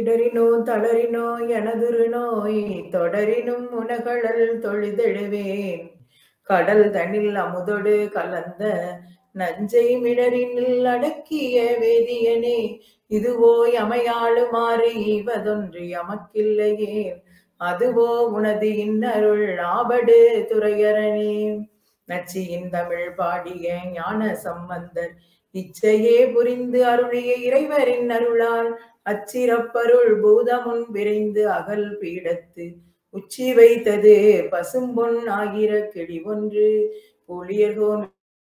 இடரினோ தளரினோ எனதுரு நோய் தொடரினும் உனகழல் தொழுதெழுவேன் கடல் தனில் அமுதொடு கலந்த நஞ்சை மிடரினில் அடக்கிய வேதியனே இதுவோ எமையாளுமாறு ஈவதொன்று எமக்கில்லையேன் அதுவோ உனது இன்னருள் ஆபடு துறையரணே நச்சியின் தமிழ் பாடிய ஞான சம்பந்தர் இச்சையே புரிந்து அருளிய இறைவரின் அருளால் அச்சிறப்பருள் பூதமுன் விரைந்து அகல் பீடத்து உச்சி வைத்தது பசும்பொன் ஆகிற கிளி ஒன்று புலியர்கோன்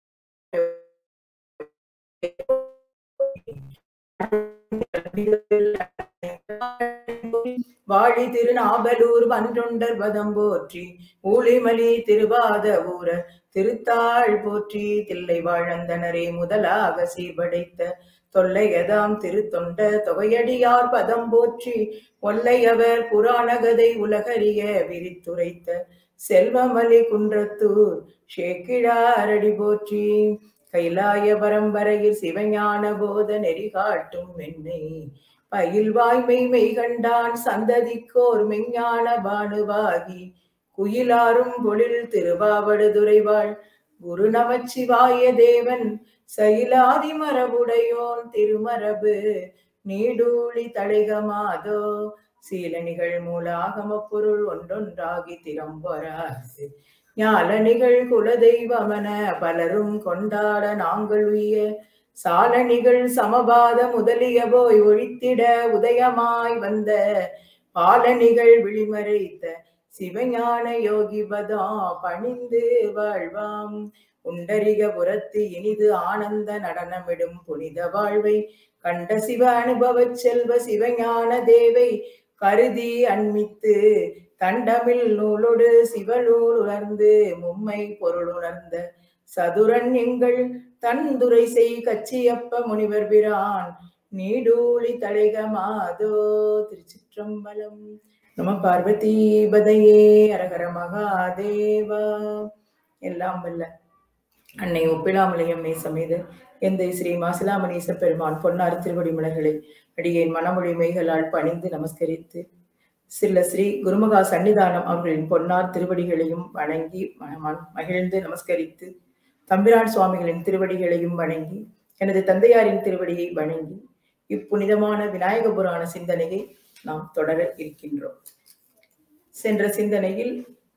வாழி திருநாவலூர் வன்றொண்டர் பதம் போற்றி ஊழிமலி திருவாத ஊர திருத்தாள் போற்றி தில்லை வாழந்தனரே முதலாக சீர்படைத்த தொல்லையதாம் திருத்தொண்ட தொகையடியார் பதம் போற்றி ஒல்லையவர் புராணகதை உலகறிய விரித்துரைத்த செல்வமலி குன்றத்தூர் ஷேக்கிழாரடி போற்றி கைலாய பரம்பரையில் சிவஞான போத நெறி காட்டும் மென்னை பயில் வாய்மை மெய்கண்டான் சந்ததிக்கோர் மெஞ்ஞான பானுவாகி குயிலாரும் பொழில் திருவாவடுதுறைவாள் குரு நமச்சிவாய தேவன் சைலாதி மரபுடையோன் திருமரபு நீடூழி தழைகமாதோ சீலனிகள் மூலாகம பொருள் ஒன்றொன்றாகி திறம்பொராது ஞாலனிகள் குலதெய்வமன பலரும் கொண்டாட நாங்கள் உய்ய சாலனிகள் சமபாத முதலிய போய் ஒழித்திட உதயமாய் வந்த பாலனிகள் விழிமறைத்த சிவஞான யோகி பதம் பணிந்து வாழ்வாம் உண்டரிக புறத்து இனிது ஆனந்த நடனமிடும் புனித வாழ்வை கண்ட சிவ அனுபவச் செல்வ சிவஞான தேவை கருதி அண்மித்து தண்டமில் நூலோடு சிவநூல் உணர்ந்து மும்மை பொருள் உணர்ந்த சதுரன் எங்கள் தன்துரை செய் கச்சியப்ப முனிவர் பிரான் நீடூழி தழைகமாதோ திருச்சிற்றம்பலம் நம பார்வதி பதையே அரகர மகாதேவா எல்லாம் வல்ல அன்னை ஒப்பிலாமலையம்மை சமேத எந்தை ஸ்ரீ மாசிலாமணீச பெருமான் பொன்னார் திருவடி மலர்களை அடியேன் மனமொழி மெய்களால் பணிந்து நமஸ்கரித்து சில ஸ்ரீ குருமகா சன்னிதானம் அவர்களின் பொன்னார் திருவடிகளையும் வணங்கி ம- மகிழ்ந்து நமஸ்கரித்து தம்பிரான் சுவாமிகளின் திருவடிகளையும் வணங்கி எனது தந்தையாரின் திருவடியை வணங்கி இப்புனிதமான விநாயக புராண சிந்தனையை நாம் தொடர இருக்கின்றோம் சென்ற சிந்தனையில்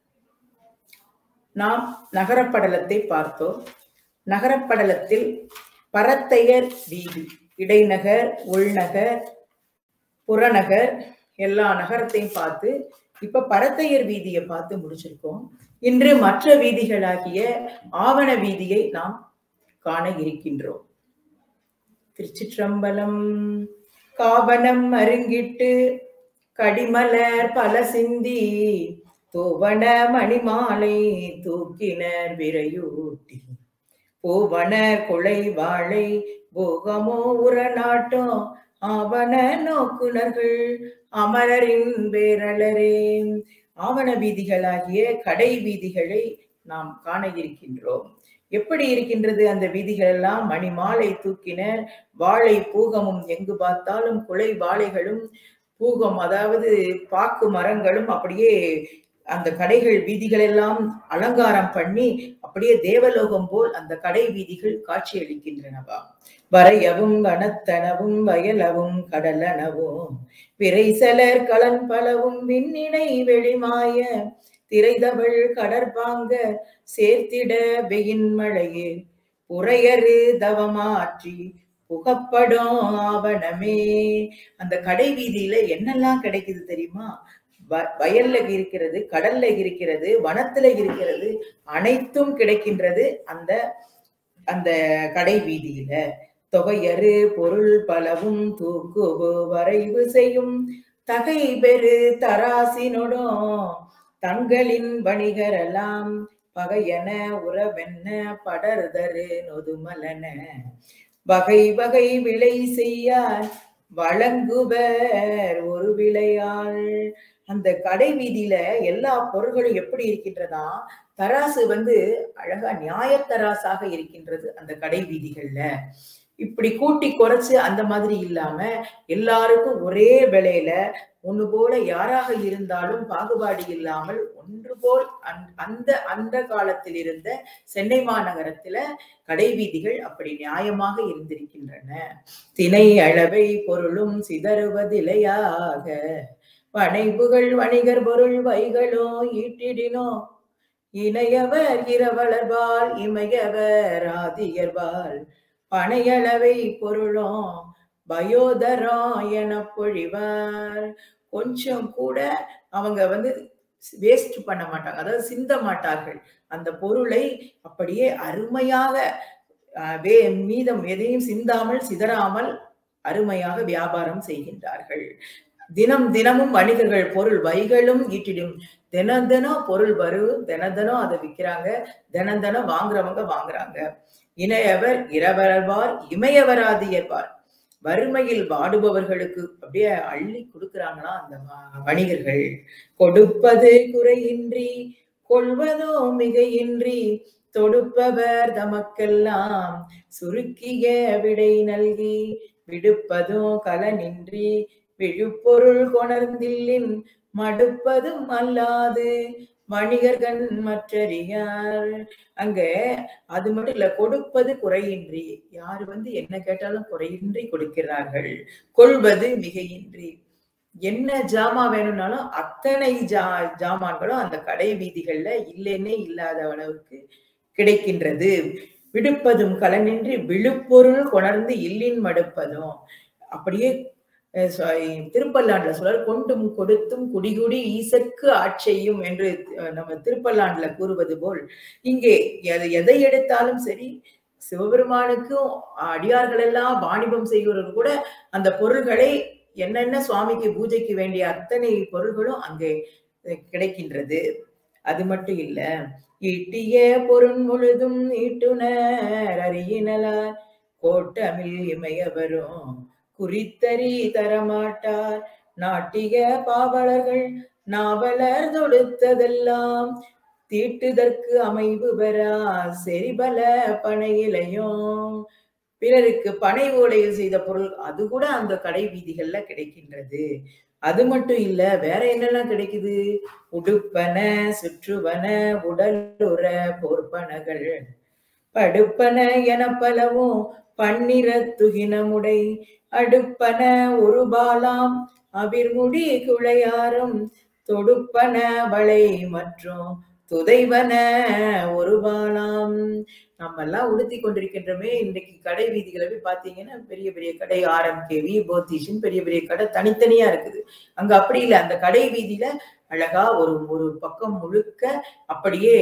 நாம் நகரப்படலத்தை பார்த்தோம் நகரப்படலத்தில் பரத்தையர் வீதி இடைநகர் உள்நகர் புறநகர் எல்லா நகரத்தையும் பார்த்து இப்ப பரத்தையர் வீதியை பார்த்து முடிச்சிருக்கோம் இன்று மற்ற வீதிகளாகிய ஆவண வீதியை நாம் காண இருக்கின்றோம் திருச்சிற்றம்பலம் காவனம் அருங்கிட்டு கடிமலர் பல சிந்தி தூவன மணிமாலை தூக்கினர் விரையூட்டி பூவன குலை வாழை போகமோ உரநாட்டம் ஆவண நோக்குனர்கள் அமரரின் பேரலரே ஆவண வீதிகளாகிய கடை வீதிகளை நாம் காண இருக்கின்றோம் எப்படி இருக்கின்றது அந்த வீதிகள் எல்லாம் மணிமாலை தூக்கினர் வாழை பூகமும் எங்கு பார்த்தாலும் குலை வாழைகளும் பூகம் அதாவது பாக்கு மரங்களும் அப்படியே அந்த கடைகள் வீதிகள் எல்லாம் அலங்காரம் பண்ணி அப்படியே தேவலோகம் போல் அந்த கடை வீதிகள் காட்சியளிக்கின்றனவா வரையவும் கனத்தனவும் வயலவும் கடலனவும் விரைசலர் கலன் பலவும் விண்ணினை வெளிமாய திரைதவள் கடற்பாங்க சேர்த்திட வெயின் மழையே புறையரு தவமாற்றி புகப்படும் ஆவணமே அந்த கடை வீதியில என்னெல்லாம் கிடைக்குது தெரியுமா வ- வயல்ல இருக்கிறது கடல்ல இருக்கிறது வனத்துல இருக்கிறது அனைத்தும் கிடைக்கின்றது அந்த அந்த கடை வீதியில தொகையறு பொருள் பலவும் தூக்குவு வரைவு செய்யும் தகை பெரு தராசினொடும் தங்களின் வணிகரெல்லாம் பகையன உறவென்ன படர்தரு நொதுமலன வகை வகை விலை செய்யார் வழங்குவர் ஒரு விலையாள் அந்த கடை வீதியில எல்லா பொருள்களும் எப்படி இருக்கின்றதா தராசு வந்து அழகா நியாயத்தராசாக இருக்கின்றது அந்த கடை வீதிகள்ல இப்படி கூட்டி குறைச்சு அந்த மாதிரி இல்லாம எல்லாருக்கும் ஒரே விலையில ஒண்ணு போல யாராக இருந்தாலும் பாகுபாடு இல்லாமல் ஒன்று போல் அந்த- அந்த அந்த காலத்தில் இருந்த சென்னை மாநகரத்துல கடை வீதிகள் அப்படி நியாயமாக இருந்திருக்கின்றன திணை அளவை பொருளும் சிதறுவதிலையாக வனைவுகள் வணிகர் பொருள் வைகளோ ஈட்டிடினோ இணையவர் இரவலர்பால் இமையவர் ஆதியர்பால் பனையளவை பொருளோ பயோதரா என பொழிவார் கொஞ்சம் கூட அவங்க வந்து வேஸ்ட் பண்ண மாட்டாங்க அதாவது சிந்த மாட்டார்கள் அந்த பொருளை அப்படியே அருமையாக அஹ், வே மீதம் எதையும் சிந்தாமல் சிதறாமல் அருமையாக வியாபாரம் செய்கின்றார்கள் தினம் தினமும் வணிகர்கள் பொருள் வைகளும் ஈட்டிடும் தினம் தினம் பொருள் வரும் தினம் தினம் அதை விற்கிறாங்க தினம் தினம் வாங்குறவங்க வாங்குறாங்க இணையவர் இரவரவார் இமயவராதியர்வார் வறுமையில் வாடுபவர்களுக்கு அப்படியே அள்ளி கொடுக்கறாங்களா அந்த வ- வணிகர்கள் கொடுப்பது குறையின்றி கொள்வதோ மிகையின்றி தொடுப்பவர் தமக்கெல்லாம் சுருக்கிய விடை நல்கி விடுப்பதும் கலனின்றி விழுப்பொருள் கொணர்ந்தில்லின் மடுப்பதும் அல்லாது வணிகர்கண் மற்றறியார் அங்க அது மட்டும் இல்ல கொடுப்பது குறையின்றி யாரு வந்து என்ன கேட்டாலும் குறையின்றி கொடுக்கிறார்கள் கொள்வது மிகையின்றி என்ன ஜாமா வேணும்னாலும் அத்தனை ஜா ஜாமான்களும் அந்த கடை வீதிகள்ல இல்லைன்னே இல்லாத அளவுக்கு கிடைக்கின்றது விடுப்பதும் கலனின்றி விழுப்பொருள் கொணர்ந்து இல்லின் மடுப்பதும் அப்படியே அஹ் சொ- திருப்பல்லாண்டுல சொல்றார் கொண்டும் கொடுத்தும் குடிகுடி ஈசற்கு ஆட்செய்யும் என்று அஹ், நம்ம திருப்பல்லாண்டுல கூறுவது போல் இங்கே எதை- எதை எடுத்தாலும் சரி சிவபெருமானுக்கும் அடியார்கள் எல்லாம் வாணிபம் செய்கிறவர்கள் கூட அந்த பொருள்களை என்னென்ன சுவாமிக்கு பூஜைக்கு வேண்டிய அத்தனை பொருள்களும் அங்கே அஹ், கிடைக்கின்றது அது மட்டும் இல்ல ஈட்டிய பொருள் முழுதும் ஈட்டுனர் அறியினலார் கோட்டமில் இமையவரும் குறித்தறி தரமாட்டார் நாட்டிய பாவலர்கள் நாவலர் தொடுத்ததெல்லாம் தீட்டுதற்கு அமைவு பெறா செறிபல பனையிலையும் பிறருக்கு பனை ஓலையில் செய்த பொருள் அது கூட அந்த கடை வீதிகள்ல கிடைக்கின்றது அது மட்டும் இல்ல வேற என்னெல்லாம் கிடைக்குது உடுப்பன சுற்றுவன உடலுற பொற்பனகள் படுப்பன என பலவும் பன்னிர துகினமுடை அடுப்பன ஒரு பாலாம் அவிர்முடி குழையாரும் தொடுப்பன வளை மற்றும் துதைவன ஒரு பாலாம் நம்ம எல்லாம் உடுத்தி கொண்டிருக்கின்றமே இன்றைக்கு கடை வீதிகளை போய் பாத்தீங்கன்னா பெரிய பெரிய கடை ஆர்எம்கேவி போத்தீஷன் பெரிய பெரிய கடை தனித்தனியா இருக்குது அங்க அப்படி இல்லை அந்த கடை வீதியில அழகா ஒரு ஒரு பக்கம் முழுக்க அப்படியே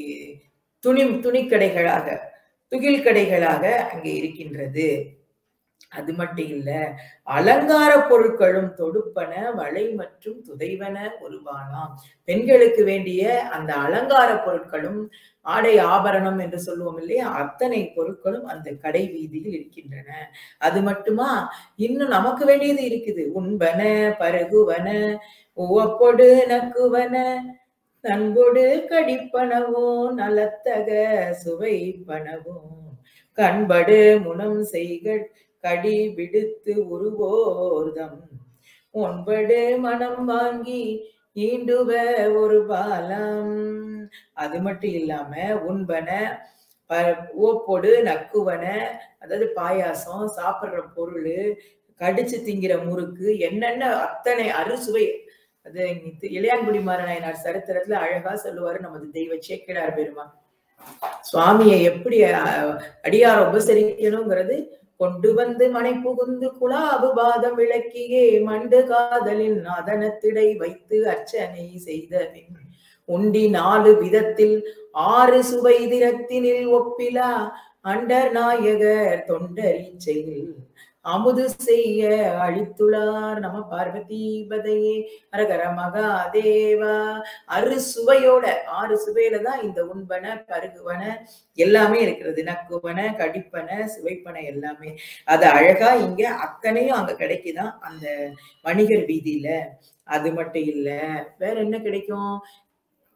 துணி துணிக்கடைகளாக துகில் கடைகளாக அங்கே இருக்கின்றது அது மட்டும் இல்ல அலங்கார பொருட்களும் தொடுப்பன வளை மற்றும் துதைவன ஒருவானாம் பெண்களுக்கு வேண்டிய அந்த அலங்கார பொருட்களும் ஆடை ஆபரணம் என்று சொல்லுவோம் இல்லையா அத்தனை பொருட்களும் அந்த கடை வீதியில் இருக்கின்றன அது மட்டுமா இன்னும் நமக்கு வேண்டியது இருக்குது உண்பன பருகுவன உவப்பொடு நக்குவன நண்பொடு கடிப்பனவோ நலத்தக சுவைப்பனவோ கண்படு முனம் செய்கட் கடி விடுத்து உருவோர்தம் ஒன்படு மனம் வாங்கி ஈண்டுவ ஒரு பாலம் அது மட்டும் இல்லாம உண்பன ப- ஓப்பொடு நக்குவன அதாவது பாயாசம் சாப்பிடுற பொருள் கடிச்சு திங்கிற முறுக்கு என்னென்ன அத்தனை அறுசுவை அது இங்க இளையான்குடி மாறனாயனார் சரித்திரத்துல அழகா சொல்லுவாரு நமது தெய்வ சேக்கிடார் பெருமான் சுவாமியை எப்படி அஹ், அடியார் உபசரிக்கணுங்கிறது கொண்டு வந்து மனை புகுந்து குலாபு பாதம் விளக்கியே மண்டு காதலின் அதனத்திடை வைத்து அர்ச்சனை செய்த பின் உண்டி நாலு விதத்தில் ஆறு சுவை திறத்தினில் ஒப்பிலா அண்டர் நாயகர் தொண்டரீச்சையில் அமுது செய்ய அழித்துளார் நம பார்வதி பதையே அரகர மகாதேவா அறு சுவையோட ஆறு சுவையில தான் இந்த உண்பன பருகுவன எல்லாமே இருக்கிறது நக்குவன கடிப்பன சுவைப்பன எல்லாமே அது அழகா இங்க அத்தனையும் அங்க கிடைக்குதான் அந்த வணிகர் வீதியில அது மட்டும் இல்ல வேற என்ன கிடைக்கும்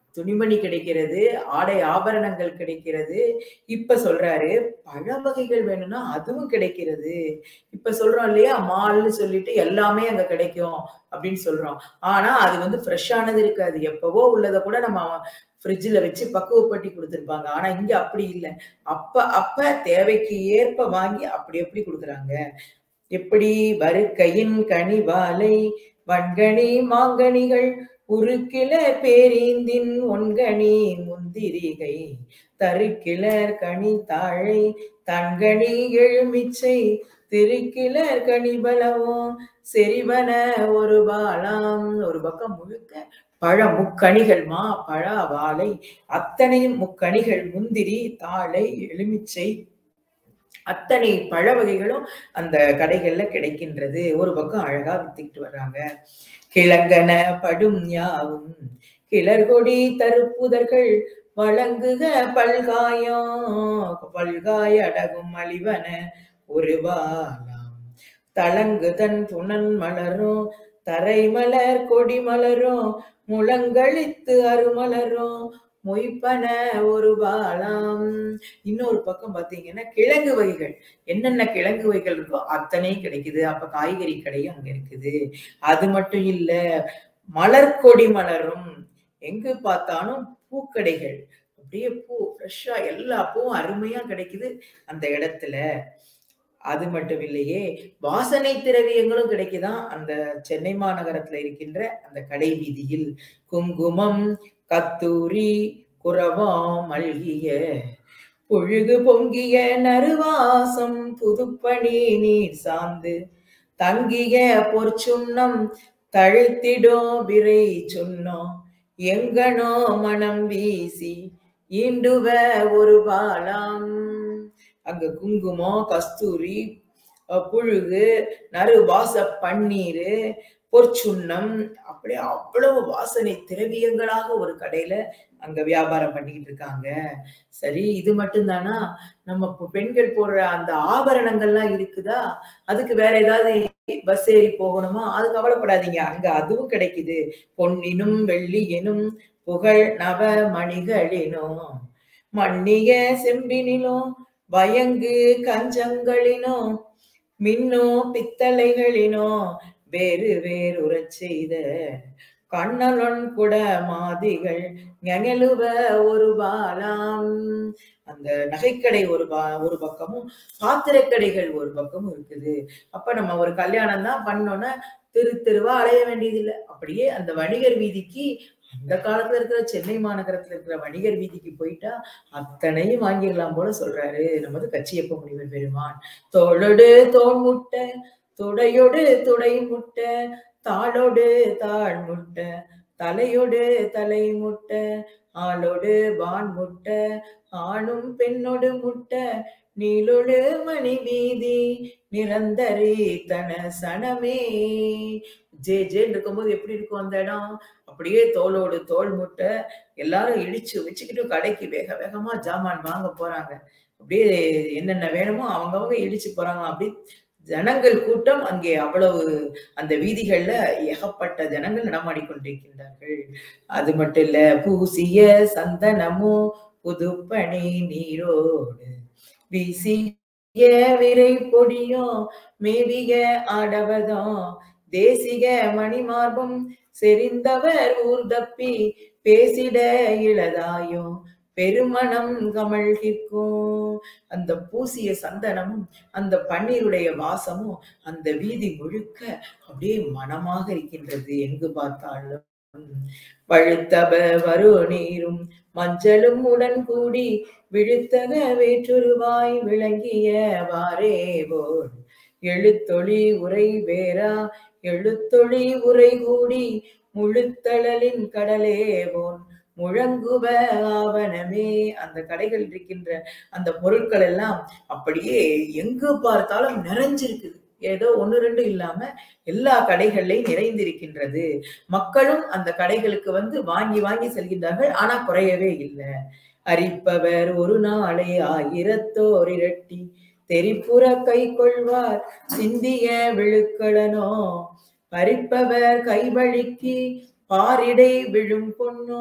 துணிமணி கிடைக்கிறது ஆடை ஆபரணங்கள் கிடைக்கிறது இப்ப சொல்றாரு பழ வகைகள் வேணும்னா அதுவும் கிடைக்கிறது இப்ப சொல்றோம் இல்லையா மால்னு சொல்லிட்டு எல்லாமே அங்க கிடைக்கும் அப்படின்னு சொல்றோம் ஆனா அது வந்து ஃப்ரெஷ்ஷானது இருக்காது எப்பவோ உள்ளதை கூட நம்ம ஃப்ரிட்ஜில் வச்சு பக்குவப்பட்டி கொடுத்துருப்பாங்க ஆனா இங்க அப்படி இல்லை அப்ப அப்ப தேவைக்கு ஏற்ப வாங்கி அப்படி எப்படி கொடுக்குறாங்க எப்படி வருக்கையின் கனி வாலை வன்கனி மாங்கனிகள் உருக்கிளர் பேரீந்தின் ஒன்கனி முந்திரிகை தருக்கிளர் கனி தாழை தன்கனி எழுமிச்சை திருக்கிளர் கனி பலவும் செறிவன ஒரு பாலாம் ஒரு பக்கம் முழுக்க பழ முக்கணிகள் மா பழ வாழை அத்தனையும் முக்கணிகள் முந்திரி தாழை எலுமிச்சை அத்தனை பழ வகைகளும் அந்த கடைகள்ல கிடைக்கின்றது ஒரு பக்கம் அழகா வித்துக்கிட்டு வர்றாங்க கிழங்கன படும் யாவும் கிளர்கொடி தருப்புதர்கள் வழங்குக பல்காயம் பல்காய அடகும் அழிவன ஒரு வாலாம் தளங்குதன் புனன் மலரும் தரை மலர் கொடி மலரும் முழங்களித்து அருமலரும் மொய்ப்பன ஒரு பாலாம் இன்னொரு பக்கம் பாத்தீங்கன்னா கிழங்கு வகைகள் என்னென்ன கிழங்கு வகைகள் இருக்கோ அத்தனையும் கிடைக்குது அப்ப காய்கறி கடையும் அங்க இருக்குது அது மட்டும் இல்ல மலர் கொடி மலரும் எங்கு பார்த்தாலும் பூக்கடைகள் அப்படியே பூ ஃப்ரெஷ்ஷா எல்லா பூவும் அருமையா கிடைக்குது அந்த இடத்துல அது மட்டும் இல்லையே வாசனை திரவியங்களும் கிடைக்குதான் அந்த சென்னை மாநகரத்துல இருக்கின்ற அந்த கடை வீதியில் குங்குமம் கத்தூரி குரவம் மல்கிய பொழுகு பொங்கிய நறுவாசம் புதுப்பணி நீர் சார்ந்து தங்கிய பொற்சுண்ணம் தழுத்திடும் விரை சொன்னோம் எங்கனோ மனம் வீசி ஈண்டுவ ஒரு பாலாம் அங்க குங்குமம் கஸ்தூரி புழுகு நறு வாச பன்னீர் பொற்சுண்ணம் அப்படியே அவ்வளவு வாசனை திரவியங்களாக ஒரு கடையில அங்க வியாபாரம் பண்ணிக்கிட்டு இருக்காங்க சரி இது மட்டும்தானா நம்ம பெண்கள் போடுற அந்த ஆபரணங்கள்லாம் இருக்குதா அதுக்கு வேற ஏதாவது பஸ் ஏறி போகணுமா அது கவலைப்படாதீங்க அங்க அதுவும் கிடைக்குது பொன்னினும் வெள்ளி எனும் புகழ் நவ மணிகளினும் மண்ணிய செம்பினிலும் வயங்கு கஞ்சங்களினோ மின்னோ பித்தளைகளினோ வேறு வேறு உறச் செய்த கண்ணலொன் குட மாதிகள் ஞெழுவ ஒரு பாலாம் அந்த நகைக்கடை ஒரு பா ஒரு பக்கமும் பாத்திரக்கடைகள் ஒரு பக்கமும் இருக்குது அப்ப நம்ம ஒரு கல்யாணம் தான் பண்ணோன்னா தெரு தெருவா அலைய வேண்டியதில்லை அப்படியே அந்த வணிகர் வீதிக்கு அந்த காலத்துல இருக்கிற சென்னை மாநகரத்துல இருக்கிற வணிகர் வீதிக்கு போயிட்டா அத்தனையும் வாங்கிடலாம் போல சொல்றாரு நமது கச்சியப்ப முனிவர் பெருமான் தோளோடு தோல் முட்டை துடையோடு துடை முட்டை தாளோடு தாழ் முட்டை தலையோடு தலை முட்டை ஆளோடு வான் முட்டை ஆணும் பெண்ணோடு முட்டை நீளொடு மணி வீதி நிரந்தரி தன சனமே ஜே ஜேன்னு இருக்கும்போது எப்படி இருக்கும் அந்த இடம் அப்படியே தோலோடு தோல் முட்டை எல்லாரும் இடிச்சு வச்சுக்கிட்டு கடைக்கு வேக வேகமா ஜாமான் வாங்க போறாங்க அப்படியே என்னென்ன வேணுமோ அவங்கவங்க இடிச்சு போறாங்க அப்படி ஜனங்கள் கூட்டம் அங்கே அவ்வளவு அந்த வீதிகள்ல ஏகப்பட்ட ஜனங்கள் நடமாடிக்கொண்டிருக்கின்றார்கள் அது மட்டும் இல்ல பூசிய சந்தனமும் புதுப்பணி நீரோடு வீசிய விரை பொடியும் மேவிய ஆடவதும் தேசிக மணிமார்பும் செறிந்தவர் ஊர்தப்பி பேசிட இளதாயும் பெருமணம் கமழ்கிக்கும் அந்த பூசிய சந்தனமும் அந்த பன்னீருடைய வாசமும் அந்த வீதி முழுக்க அப்படியே மனமாக இருக்கின்றது எங்கு பார்த்தாலும் பழுத்தப வரு நீரும் மஞ்சளும் உடன் கூடி விழுத்தக வேற்றுருவாய் விளங்கிய வாரே போல் எழுத்தொளி உரை வேறா எழுத்தொளி உரை கூடி முழுத்தழலின் கடலே போன் முழங்குவ ஆவணமே அந்த கடைகள் இருக்கின்ற அந்த பொருட்கள் எல்லாம் அப்படியே எங்கு பார்த்தாலும் நிறைஞ்சிருக்குது ஏதோ ஒன்று ரெண்டு இல்லாம எல்லா கடைகள்லையும் நிறைந்திருக்கின்றது மக்களும் அந்த கடைகளுக்கு வந்து வாங்கி வாங்கி செல்கின்றார்கள் ஆனா குறையவே இல்லை அரிப்பவர் ஒரு நாளை ஆயிரத்தோர் இரட்டி தெரிப்புற கை கொள்வார் சிந்திய விழுக்களனோ பறிப்பவர் கைவழிக்கு பாரிடை விழும் பொன்னோ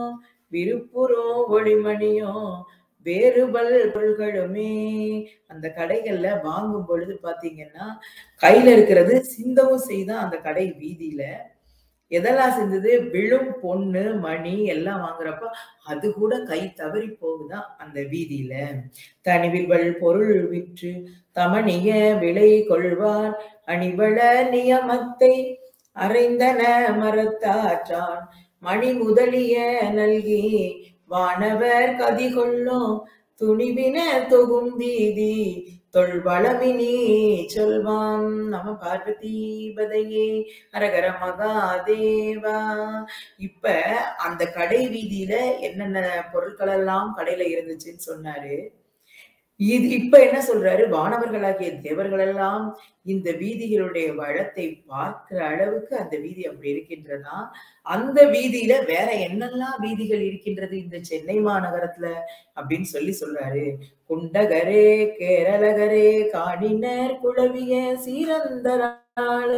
விருப்புறோம் ஒளிமணியும் வேறுபல் பொருள்களுமே அந்த கடைகள்ல வாங்கும் பொழுது பாத்தீங்கன்னா கையில இருக்கிறது சிந்தவும் செய்தான் அந்த கடை வீதியில எதெல்லாம் செஞ்சது விழும் பொண்ணு மணி எல்லாம் வாங்குறப்ப அது கூட கை தவறி போகுதான் அந்த வீதியில தனிவில்வள் பொருள் விற்று தமணிய விலை கொள்வார் அணிவள நியமத்தை அறைந்தன மரத்தாற்றான் மணி முதலிய நல்கி வானவர் கதி கொள்ளும் துணிவின தொகும் வீதி தொல்வளமினி சொல்வாம் நம பார்வதீபதையே அரகர மகாதேவா இப்ப அந்த கடை வீதியில என்னென்ன பொருட்கள் எல்லாம் கடையில இருந்துச்சுன்னு சொன்னாரு இது இப்ப என்ன சொல்றாரு வானவர்களாகிய தேவர்கள் எல்லாம் இந்த வீதிகளுடைய வளத்தை பார்க்கிற அளவுக்கு அந்த வீதி அப்படி இருக்கின்றதா அந்த வீதியில வேற என்னெல்லாம் வீதிகள் இருக்கின்றது இந்த சென்னை மாநகரத்துல அப்படின்னு சொல்லி சொல்றாரு குண்டகரே கேரளகரே காணினர் குளவிய சீரந்தராள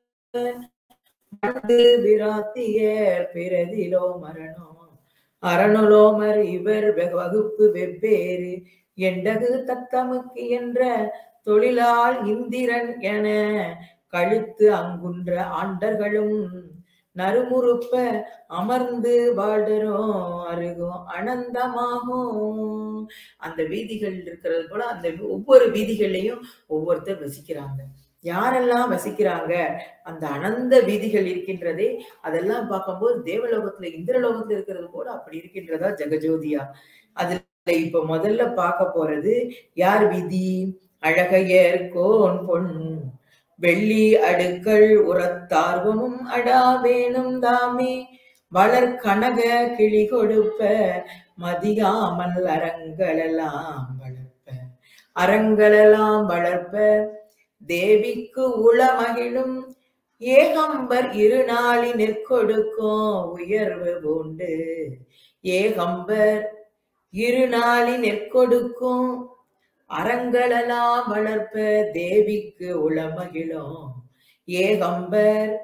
விராத்தியர் பிறதிலோ மரணம் அரணுலோமர் இவர் வெ- வகுப்பு வெவ்வேறு எண்டகு தத்தமுக்கு என்ற தொழிலால் இந்திரன் என கழுத்து அங்குன்ற ஆண்டர்களும் நறுமுறுப்ப அமர்ந்து வாழ்டரும் அருகும் அனந்தமாகும் அந்த வீதிகள் இருக்கிறது போல அந்த ஒவ்வொரு வீதிகள்லயும் ஒவ்வொருத்தர் வசிக்கிறாங்க யாரெல்லாம் வசிக்கிறாங்க அந்த அனந்த வீதிகள் இருக்கின்றதே அதெல்லாம் பார்க்கும்போது தேவலோகத்துல இந்திரலோகத்துல இருக்கிறது போல அப்படி இருக்கின்றதா ஜெகஜோதியா அதுல இப்ப முதல்ல பார்க்க போறது யார் வீதி அழகையர் கோன் பொன் வெள்ளி அடுக்கள் உரத்தார்வமும் அடாவேனும் தாமே வளர் கனக கிளி கொடுப்ப மதியாமல் அறங்களெல்லாம் வளர்ப்ப அறங்களெல்லாம் வளர்ப்ப தேவிக்கு உளமகிழும் ஏகம்பர் இருநாளி நெற்கொடுக்கும் உயர்வு உண்டு ஏகம்பர் இருநாளி நெற்கொடுக்கும் அறங்களெல்லாம் வளர்ப்ப தேவிக்கு உளமகிழும் ஏகம்பர்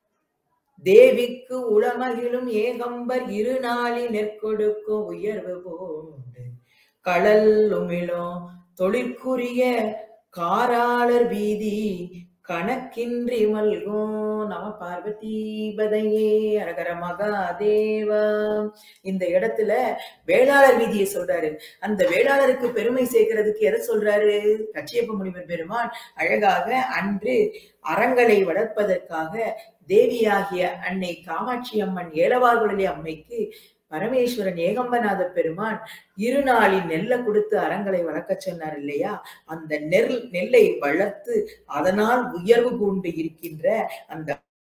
தேவிக்கு உளமகிழும் ஏகம்பர் இருநாளி நெற்கொடுக்கும் உயர்வு போண்டு கடல் உமிழும் தொழிற்குரிய காராளர் வீதி கணக்கின்றி மல்கும் நம பார்வதிபதையே அரகர மகாதேவா இந்த இடத்துல வேளாளர் வீதியை சொல்றாரு அந்த வேளாளருக்கு பெருமை சேர்க்கிறதுக்கு எதை சொல்றாரு கச்சியப்ப முனிவர் பெருமான் அழகாக அன்று அறங்களை வளர்ப்பதற்காக தேவியாகிய அன்னை காமாட்சி அம்மன் ஏலவார்குழலி அம்மைக்கு பரமேஸ்வரன் ஏகம்பநாத பெருமான் இருநாளின் நெல்லை கொடுத்து அறங்களை வளர்க்க சொன்னார் இல்லையா அந்த நெல் நெல்லை வளர்த்து அதனால் உயர்வு பூண்டு இருக்கின்ற அந்த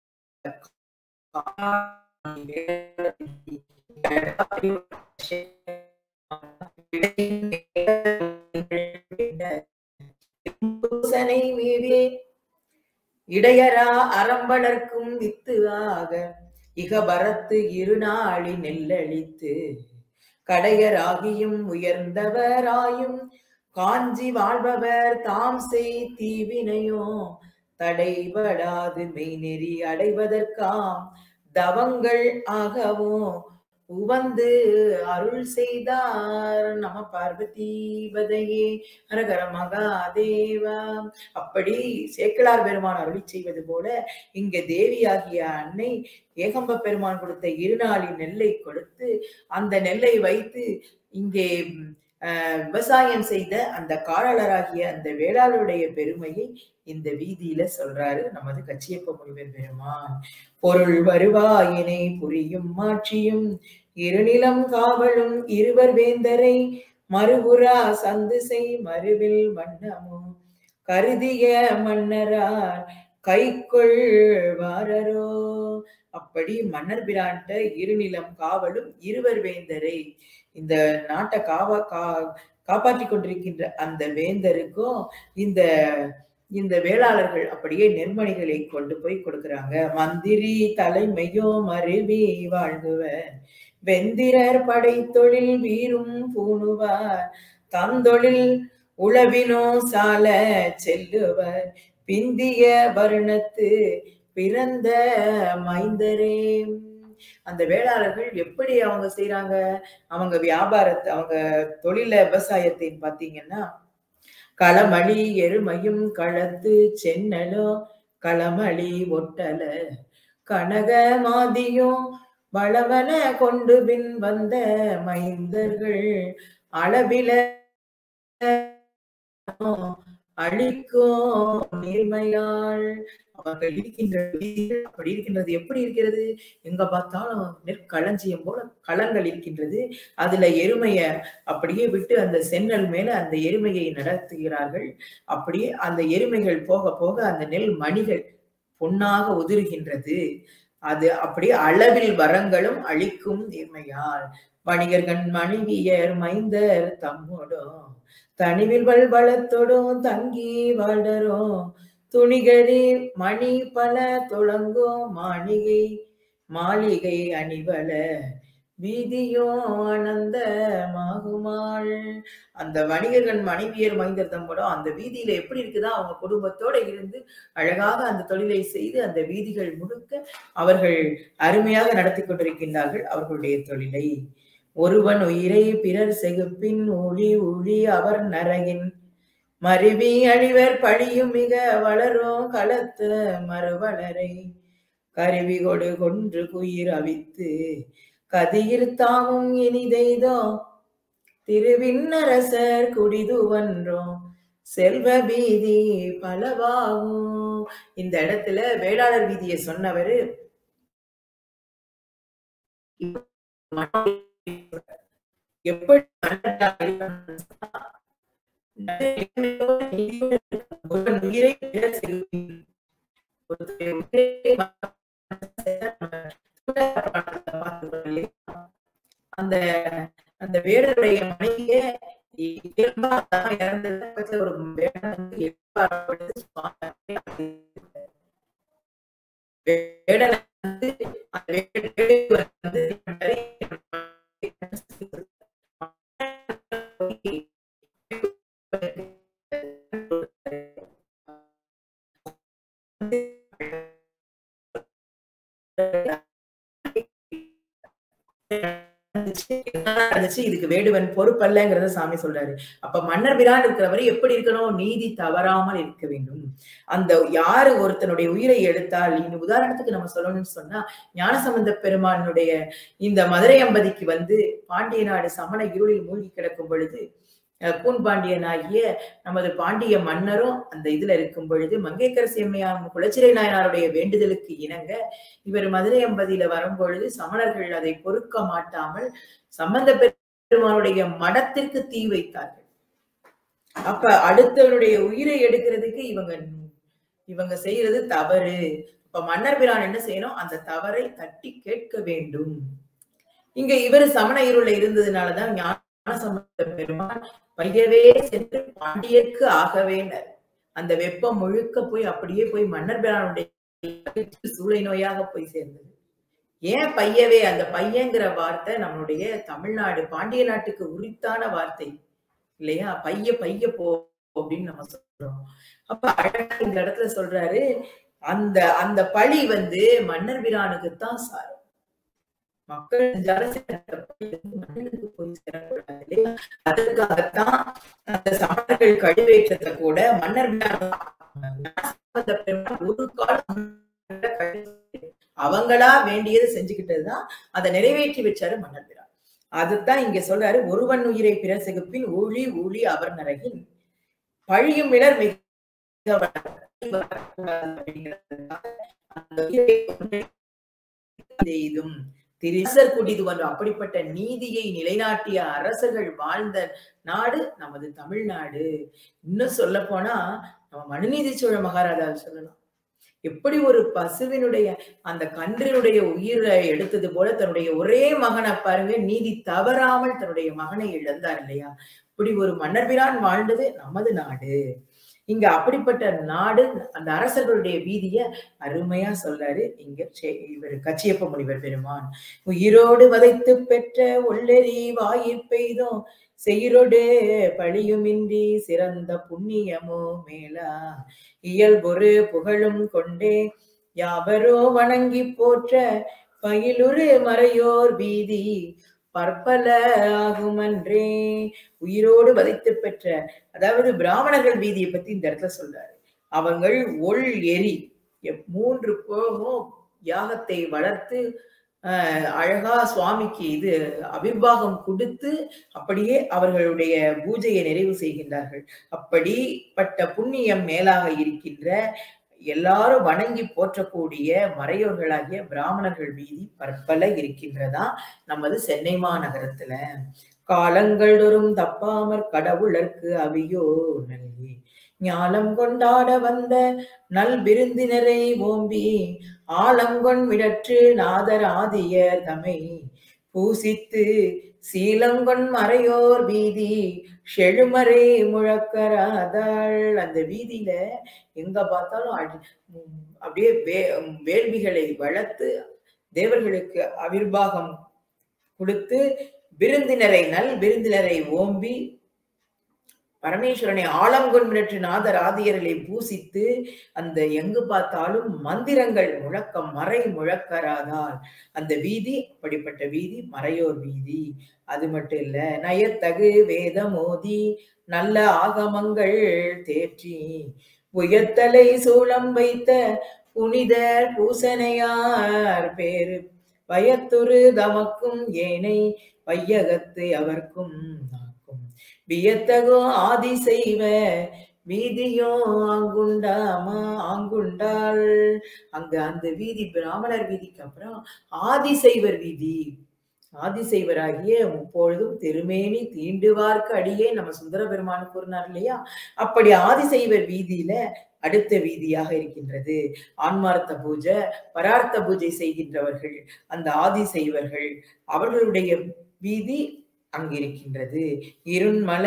பூசனை மீதே இடையரா அறம்பளர்க்கும் வித்து ஆக இகபரத்து இருநாளி நெல்லளித்து கடையராகியும் உயர்ந்தவராயும் காஞ்சி வாழ்பவர் தாம் செய் தீவினையோ தடைபடாது மெய்நெறி அடைவதற்காம் தவங்கள் ஆகவும் உவந்து அருள் செய்தார் நம பார்வதிபதையே ஹரகர மகாதேவா அப்படி சேக்கிழார் பெருமான் அருளி செய்வது போல இங்க தேவியாகிய அன்னை ஏகம்ப பெருமான் கொடுத்த இருநாளின் நெல்லை கொடுத்து அந்த நெல்லை வைத்து இங்கே அஹ், விவசாயம் செய்த அந்த காலாளராகிய அந்த வேளாளருடைய பெருமையை இந்த வீதியில சொல்றாரு நமது கச்சியப்ப முனிவர் பெருமான் பொருள் வருவாயினை புரியும் மாட்சியும் இருநிலம் காவலும் இருவர் வேந்தரை மறுபுறா சந்து செய் மறுவில் வண்ணமும் கருதிய மன்னரார் கைக்கொள்வாரரோ அப்படி மன்னர் பிரான்ட்ட இருநிலம் காவலும் இருவர் வேந்தரை இந்த நாட்டை காவா கா காப்பாற்றி கொண்டிருக்கின்ற அந்த வேந்தருக்கும் இந்த இந்த வேளாளர்கள் அப்படியே நெற்மணிகளை கொண்டு போய் கொடுக்கறாங்க மந்திரி தலைமையோ மருவி வாழ்குவர் வெந்திரர் படைத்தொழில் வீரும் பூணுவார் தந்தொழில் உளவினோ சால செல்லுவர் பிந்திய வருணத்து பிறந்த மைந்தரே அந்த வேளாளர்கள் எப்படி அவங்க செய்றாங்க அவங்க வியாபாரத்தை அவங்க தொழில விவசாயத்தை பார்த்தீங்கன்னா களமளி எருமையும் களத்து சென்னலும் களமளி ஒட்டல கனக மாதியும் வளவன கொண்டு பின் வந்த மைந்தர்கள் அளவில அழிக்கும் நேர்மையாள் அவர்கள் இருக்கின்ற வீதிகள் அப்படி இருக்கின்றது எப்படி இருக்கிறது எங்க பார்த்தாலும் நெற்களஞ்சியம் போல களங்கள் இருக்கின்றது அதுல எருமைய அப்படியே விட்டு அந்த சென்னல் மேல அந்த எருமையை நடத்துகிறார்கள் அப்படியே அந்த எருமைகள் போக போக அந்த நெல் மணிகள் பொன்னாக உதிர்கின்றது அது அப்படியே அளவில் வரங்களும் அழிக்கும் நேர்மையால் வணிகர்கள் மனைவியர் மைந்தர் தம்மோடும் தனிவில் வல்வளத்தோடும் தங்கி வாழ்டரும் துணிகளில் மணி பல துளங்கும் மாளிகை மாளிகை அணிவல வீதியும் ஆனந்த மாகுமாள் அந்த வணிகர்கள் மனைவியர் மைந்தர் தம்மோடும் அந்த வீதியில எப்படி இருக்குதா அவங்க குடும்பத்தோட இருந்து அழகாக அந்த தொழிலை செய்து அந்த வீதிகள் முழுக்க அவர்கள் அருமையாக நடத்தி கொண்டிருக்கின்றார்கள் அவர்களுடைய தொழிலை ஒருவன் உயிரை பிறர் செகுப்பின் ஊழி ஊழி அவர் நரகின் மருவி அழிவர் பழியும் மிக வளரும் களத்த மறுவளரை கருவி கொடு கொன்று குயிர் அவித்து கதியிர் தாமும் இனிதெய்தோ திருவிண்ணரசர் குடிதுவன்றோம் செல்வ வீதி பலவாகும் இந்த இடத்துல வேளாளர் வீதியை சொன்னவரு எப்படி ஒரு உயிரை பிறர் செல்வின். ஒருத்தருடைய உயிரை அந்த அந்த வேடருடைய மனைவிய இயல்பா தான் இறந்தது பக்கத்துல ஒரு வேடன் வந்து இயல்பா படுத்து சுவாமி வேடனை வந்து அந்த வேட- வேடுவர் வந்து நடந்துச்சு இதுக்கு வேடுவன் பொறுப்பல்லங்கிறத சாமி சொல்றாரு அப்ப மன்னர் பிரான் இருக்கிறவரை எப்படி இருக்கணும் நீதி தவறாமல் இருக்க வேண்டும் அந்த யாரு ஒருத்தனுடைய உயிரை எடுத்தால் இந்த உதாரணத்துக்கு நம்ம சொல்லணும்னு சொன்னா ஞானசம்பந்த பெருமானுடைய இந்த மதுரை அம்பதிக்கு வந்து பாண்டிய நாடு சமண இருளில் மூழ்கி கிடக்கும் பொழுது அஹ், பூன்பாண்டியனாகிய நமது பாண்டிய மன்னரும் அந்த இதுல இருக்கும் பொழுது மங்கைக்கரசி அம்மையார் குலச்சிறை நாயனாருடைய வேண்டுதலுக்கு இணங்க இவர் மதுரை அம்பதியில வரும்பொழுது சமணர்கள் அதை பொறுக்க மாட்டாமல் சம்பந்த பெருமானுடைய மடத்திற்கு தீ வைத்தார்கள் அப்ப அடுத்தவருடைய உயிரை எடுக்கிறதுக்கு இவங்க இவங்க செய்யறது தவறு அப்ப மன்னர் பிரான் என்ன செய்யணும் அந்த தவறை தட்டி கேட்க வேண்டும் இங்க இவர் சமண இருள இருந்ததுனாலதான் ஞானசம்பந்த பெருமான் பையவே சென்று பாண்டியர்க்கு ஆகவேனர் அந்த வெப்பம் முழுக்க போய் அப்படியே போய் மன்னர் பிரானுடைய சூளை நோயாக போய் சேர்ந்தது ஏன் பையவே அந்த பையங்கிற வார்த்தை நம்மளுடைய தமிழ்நாடு பாண்டிய நாட்டுக்கு உரித்தான வார்த்தை இல்லையா பைய பைய போ அப்படின்னு நம்ம சொல்றோம் அப்ப அழகா இந்த இடத்துல சொல்றாரு அந்த அந்த பழி வந்து மன்னர் பிரானுக்கு தான் சாரும் மக்கள் செஞ்சாலும் சரி, அந்த பழி வந்து மன்னனுக்கு போய் சேரக்கூடாது இல்லையா? அதற்காகத்தான் அந்த சமணர்கள் கழிவேற்றத்தை கூட மன்னர் ஞானசம்பந்த பெருமாள் ஒரு காலம் அவங்களா வேண்டியது செஞ்சுக்கிட்டதுதான் அதை நிறைவேற்றி வச்சாரு மன்னர் பிரான் அதுதான் இங்க சொல்றாரு ஒருவன் உயிரை பிற செகுப்பின் ஊழி ஊழி அவர் நரகின் பழியும் இடர் மிக அந்த உயிரை கொன்று எய்தும் திரிசர் குடிதுவன் அப்படிப்பட்ட நீதியை நிலைநாட்டிய அரசர்கள் வாழ்ந்த நாடு நமது தமிழ்நாடு இன்னும் சொல்ல போனா நம்ம மனுநீதி சோழ மகாராஜாவை சொல்லலாம் எப்படி ஒரு பசுவினுடைய அந்த கன்றினுடைய உயிரை எடுத்தது போல தன்னுடைய ஒரே மகனை பாருங்க நீதி தவறாமல் தன்னுடைய மகனை இழந்தார் இல்லையா இப்படி ஒரு மன்னர்பிரான் வாழ்ந்தது நமது நாடு இங்க அப்படிப்பட்ட நாடு அந்த அரசர்களுடைய வீதிய அருமையா சொல்றாரு இங்க சே- இவர் கச்சியப்ப முனிவர் பெருமான் உயிரோடு வதைத்து பெற்ற ஒள்ளெறி வாயிற் பெய்தும் செயிரொடு பழியுமின்றி சிறந்த புண்ணியமோ மேலா இயல்பொரு புகழும் கொண்டே யாவரோ வணங்கி போற்ற பயிலுரு மறையோர் வீதி பற்பல ஆகுமன்றே உயிரோடு வதைத்து பெற்ற அதாவது பிராமணர்கள் வீதியை பத்தி இந்த இடத்துல சொல்றாரு அவங்கள் ஒள் எரி எப்- மூன்று போகமும் யாகத்தை வளர்த்து ஆஹ், அழகா சுவாமிக்கு இது அபிர்வாகம் கொடுத்து அப்படியே அவர்களுடைய பூஜையை நிறைவு செய்கின்றார்கள் அப்படிப்பட்ட புண்ணியம் மேலாக இருக்கின்ற எல்லாரும் வணங்கி போற்றக்கூடிய மறையோர்களாகிய பிராமணர்கள் வீதி பற்பல இருக்கின்றதா நமது சென்னை மாநகரத்துல காலங்கள் தோறும் தப்பாமற் கடவுளர்க்கு அவியோ நல்கி ஞாலம் கொண்டாட வந்த நல் விருந்தினரை ஓம்பி ஆலங்கொண் விடற்று நாதர் ஆதியர் தமை பூசித்து சீலங்கொண் மறையோர் வீதி செழுமறை முழக்கராதாள் அந்த வீதியில எங்க பார்த்தாலும் அடி- உம் அப்படியே வே வேள்விகளை வளர்த்து தேவர்களுக்கு அவிர்வாகம் கொடுத்து விருந்தினரை நல் விருந்தினரை ஓம்பி பரமேஸ்வரனை ஆலங்கொன்மிரற்று நாதர் ஆதியர்களை பூசித்து அந்த எங்கு பார்த்தாலும் மந்திரங்கள் முழக்கம் மறை முழக்கராதால் அந்த வீதி அப்படிப்பட்ட வீதி மறையோர் வீதி அது மட்டும் இல்ல நயத்தகு வேத மோதி நல்ல ஆகமங்கள் தேற்றி உயர்த்தலை சூளம் வைத்த புனிதர் பூசனையார் பேரு பயத்துரு தமக்கும் ஏனை வையகத்து அவர்க்கும் நாக்கும் வியத்தகோ ஆதி செய்வ வீதியோ ஆங்குண்டாமா ஆங்குண்டாள் அங்க அந்த வீதி பிராமணர் வீதிக்கு அப்புறம் ஆதிசைவர் வீதி ஆதிசைவராகிய முப்பொழுதும் திருமேனி தீண்டுவார்க்கு அடியே நம்ம சுந்தர பெருமான் கூறினார் இல்லையா அப்படி ஆதிசைவர் வீதியில அடுத்த வீதியாக இருக்கின்றது ஆன்மார்த்த பூஜை பரார்த்த பூஜை செய்கின்றவர்கள் அந்த ஆதிசைவர்கள் அவர்களுடைய வீதி அங்கிருக்கின்றது இருண்மல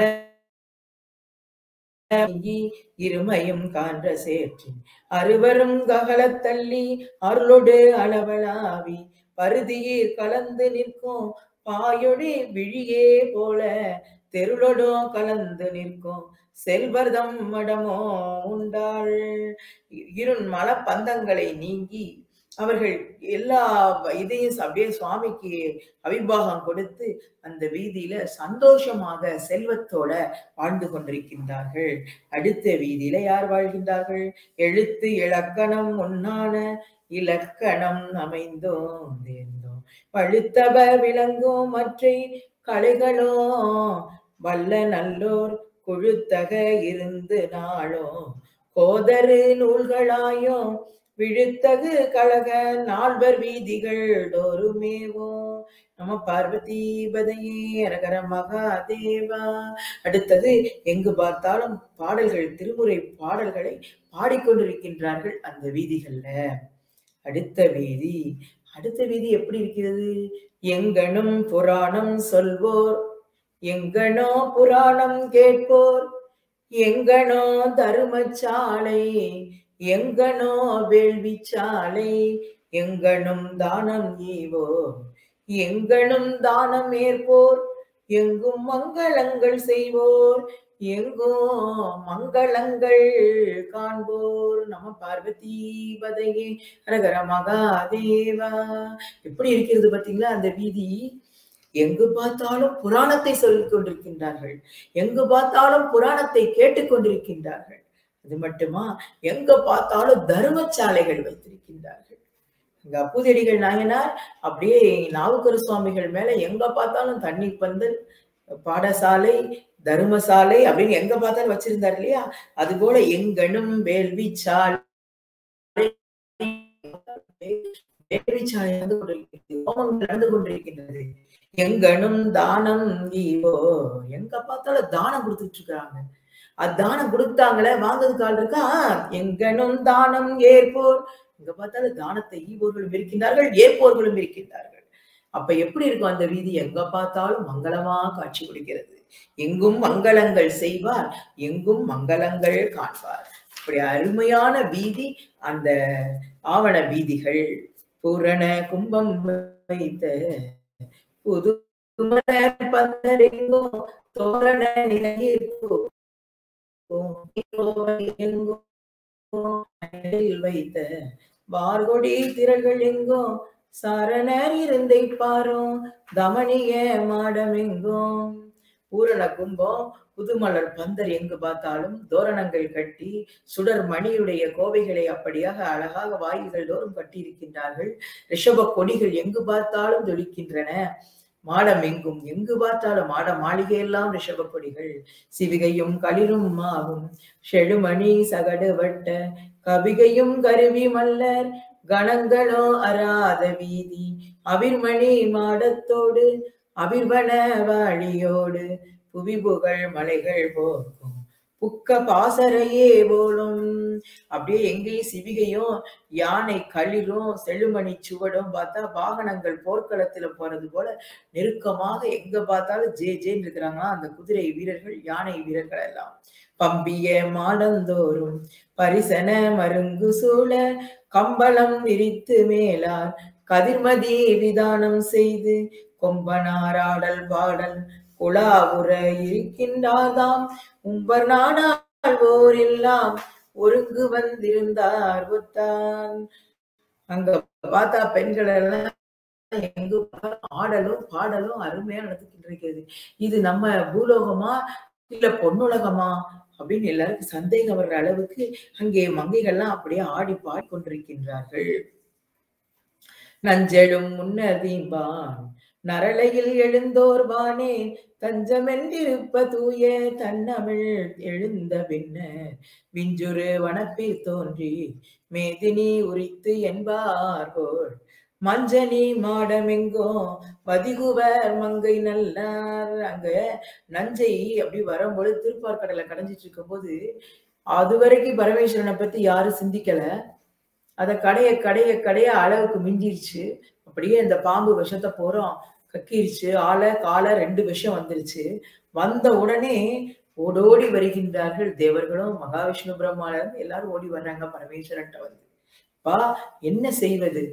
நீங்கி இருமையும் காண்ற சேற்றின் அறுவரும் ககலத்தள்ளி அருளொடு அளவலாவி பருதியீர் கலந்து நிற்கும் பாயொடி விழியே போல தெருளொடோ கலந்து நிற்கும் செல்வர்தம் மடமோ உண்டாள் இருண் மலப்பந்தங்களை நீங்கி அவர்கள் எல்லா இதையும் அப்படியே சுவாமிக்கு அவிர்வாகம் கொடுத்து அந்த வீதியில சந்தோஷமாக செல்வத்தோட வாழ்ந்து கொண்டிருக்கின்றார்கள் அடுத்த வீதியில யார் வாழ்கின்றார்கள் எழுத்து இலக்கணம் ஒன்னான இலக்கணம் அமைந்தோம் தேர்ந்தோம் பழுத்தவ விளங்கும் மற்றை கலைகளோ வல்ல நல்லோர் குழுத்தக இருந்து நாளோ கோதரு நூல்களாயோ விழுத்தகு கழக நால்வர் வீதிகள் தோறுமேவோ நம பார்வதி பதையே அரகர மகாதேவா அடுத்தது எங்கு பார்த்தாலும் பாடல்கள் திருமுறை பாடல்களை பாடிக்கொண்டிருக்கின்றார்கள் அந்த வீதிகள்ல அடுத்த வீதி அடுத்த வீதி எப்படி இருக்கிறது எங்கனும் புராணம் சொல்வோர் எங்கனோ புராணம் கேட்போர் எங்கனோ தருமச்சாலை எங்கனோ வேள்விச்சாலை எங்கனும் தானம் ஈவோர் எங்கனும் தானம் ஏற்போர் எங்கும் மங்களங்கள் செய்வோர் எங்கோ மங்களங்கள் காண்போர் நம பார்வதி பதையே ஹரஹர மகாதேவா எப்படி இருக்கிறது பாத்தீங்களா அந்த வீதி எங்கு பார்த்தாலும் புராணத்தை சொல்லிக் கொண்டிருக்கின்றார்கள் எங்கு பார்த்தாலும் புராணத்தை கேட்டுக்கொண்டிருக்கின்றார்கள் அது மட்டுமா எங்க பார்த்தாலும் தர்மசாலைகள் வைத்திருக்கின்றார்கள் இங்க அப்பூதடிகள் நாயனார் அப்படியே நாவுக்கர சுவாமிகள் மேல எங்க பார்த்தாலும் தண்ணி பந்தல் பாடசாலை தர்மசாலை அப்படின்னு எங்க பார்த்தாலும் வச்சிருந்தார் இல்லையா அது போல எங்கனும் வேள்வி சாலை வேள்வி சாலை நடந்து கொண்டிருக்கிறது ஹோமங்கள் நடந்து கொண்டிருக்கின்றது எங்கனும் தானம் ஈவோ எங்க பார்த்தாலும் தானம் கொடுத்துட்டு இருக்காங்க அது தானம் கொடுத்தாங்களே வாங்குறது கால் இருக்கா எங்கனும் தானம் ஏற்போர் எங்க பார்த்தாலும் தானத்தை ஈவோர்களும் இருக்கின்றார்கள் ஏற்போர்களும் இருக்கின்றார்கள் அப்ப எப்படி இருக்கும் அந்த வீதி எங்க பார்த்தாலும் மங்களமா காட்சி கொடுக்கிறது எங்கும் மங்களங்கள் செய்வார் எங்கும் மங்களங்கள் காண்பார் இப்படி அருமையான வீதி அந்த ஆவண வீதிகள் பூரண கும்பம் வைத்த புது பந்தரெங்கோ தோரண நிலையிருப்போ எங்கோ வைத்த வார்கொடி திரள்கள் எங்கோ சாரணர் இருந்தை பாரும் தமணிய மாடமெங்கும் பூரண கும்பம் புதுமலர் பந்தர் எங்கு பார்த்தாலும் தோரணங்கள் கட்டி சுடர் மணியுடைய கோவைகளை அப்படியாக அழகாக வாயில்கள் தோறும் கட்டியிருக்கின்றார்கள் ரிஷப கொடிகள் எங்கு பார்த்தாலும் ஜொலிக்கின்றன மாடம் எங்கும் எங்கு பார்த்தாலும் மாட மாளிகையெல்லாம் ரிஷப கொடிகள் சிவிகையும் களிரும் மாவும் செழுமணி சகடு வட்ட கவிகையும் கருவி மல்லர் கணங்களோ அராத வீதி அவிர்மணி மாடத்தோடு அவிர்வன வாழியோடு புவி புகழ் மலைகள் போக்கும் புக்க பாசறையே போலும் அப்படியே எங்கேயும் சிவிகையும் யானை களிரும் செழுமணி சுவடும் பார்த்தா வாகனங்கள் போர்க்களத்துல போறது போல நெருக்கமாக எங்க பார்த்தாலும் ஜே ஜேன்னு இருக்கிறாங்களா அந்த குதிரை வீரர்கள் யானை வீரர்கள் எல்லாம் பம்பிய மாடந்தோறும் பரிசன மருங்கு சூழ கம்பளம் விரித்து மேலார் கதிர்மதி விதானம் செய்து கொம்பனாராடல் பாடல் குழாவுற இருக்கின்றாதாம் உம்பர் நாடால் ஓரெல்லாம் ஒருங்கு வந்திருந்தார் ஒத்தான் அங்க பார்த்தா பெண்கள் எல்லாம் எங்கு பார்த்தாலும் ஆடலும் பாடலும் அருமையா நடந்துகிட்டு இருக்கிறது இது நம்ம பூலோகமா இல்ல பொன்னுலகமா அப்படின்னு எல்லாருக்கும் சந்தேகம் வர்ற அளவுக்கு அங்கே மங்கைகள்லாம் அப்படியே ஆடி பாடி கொண்டிருக்கின்றார்கள் நஞ்செழும் முன்னதீம்பான் நரளையில் எழுந்தோர் வானே தஞ்சமென்றிருப்ப தூய தன்னமிழ் எழுந்த பின்ன விஞ்சுரு வனப்பில் தோன்றி மேதினி உரித்து என்பார்கோள் மஞ்சனி மாடமெங்கோ பதிகுவர் மங்கை நல்லார் அங்க நஞ்சை அப்படி வரும்பொழுது திருப்பார்கடலை கடைஞ்சிட்டு இருக்கும்போது அது வரைக்கும் பரமேஸ்வரனை பத்தி யாரும் சிந்திக்கல அத கடைய கடைய கடைய அளவுக்கு மிஞ்சிருச்சு அப்படியே இந்த பாம்பு விஷத்தை போறோம் கக்கிருச்சு ஆளை காலை ரெண்டு விஷம் வந்துருச்சு வந்த உடனே ஓடோடி வருகின்றார்கள் தேவர்களும் மகாவிஷ்ணு பிரம்மாளர் எல்லாரும் ஓடி வர்றாங்க பரமேஸ்வரன்ட்ட வந்து பா என்ன செய்வது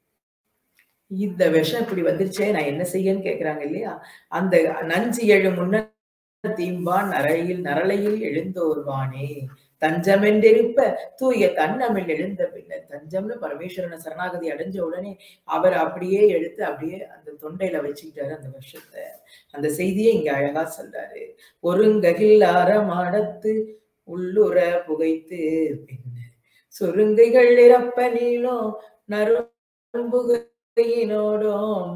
இந்த விஷம் இப்படி வந்துருச்சே நான் என்ன செய்யன்னு கேக்குறாங்க இல்லையா அந்த நஞ்சு எழு முன்ன தீம்பான் நரையில் நரளையில் எழுந்தோர்வானே தஞ்சமென்றிருப்ப தூய தன்னமிழ் எழுந்த பின்னர் தஞ்சம்னு பரமேஸ்வரனை சரணாகதி அடைஞ்ச உடனே அவர் அப்படியே எடுத்து அப்படியே அந்த தொண்டையில வச்சுக்கிட்டாரு அந்த விஷத்தை அந்த செய்தியை இங்க அழகா சொல்றாரு ஒருங்ககில் அறமாடத்து உள்ளுற புகைத்து பின்னர் சுருங்கைகள் இறப்ப நீளும் நரும்புகையினோடும்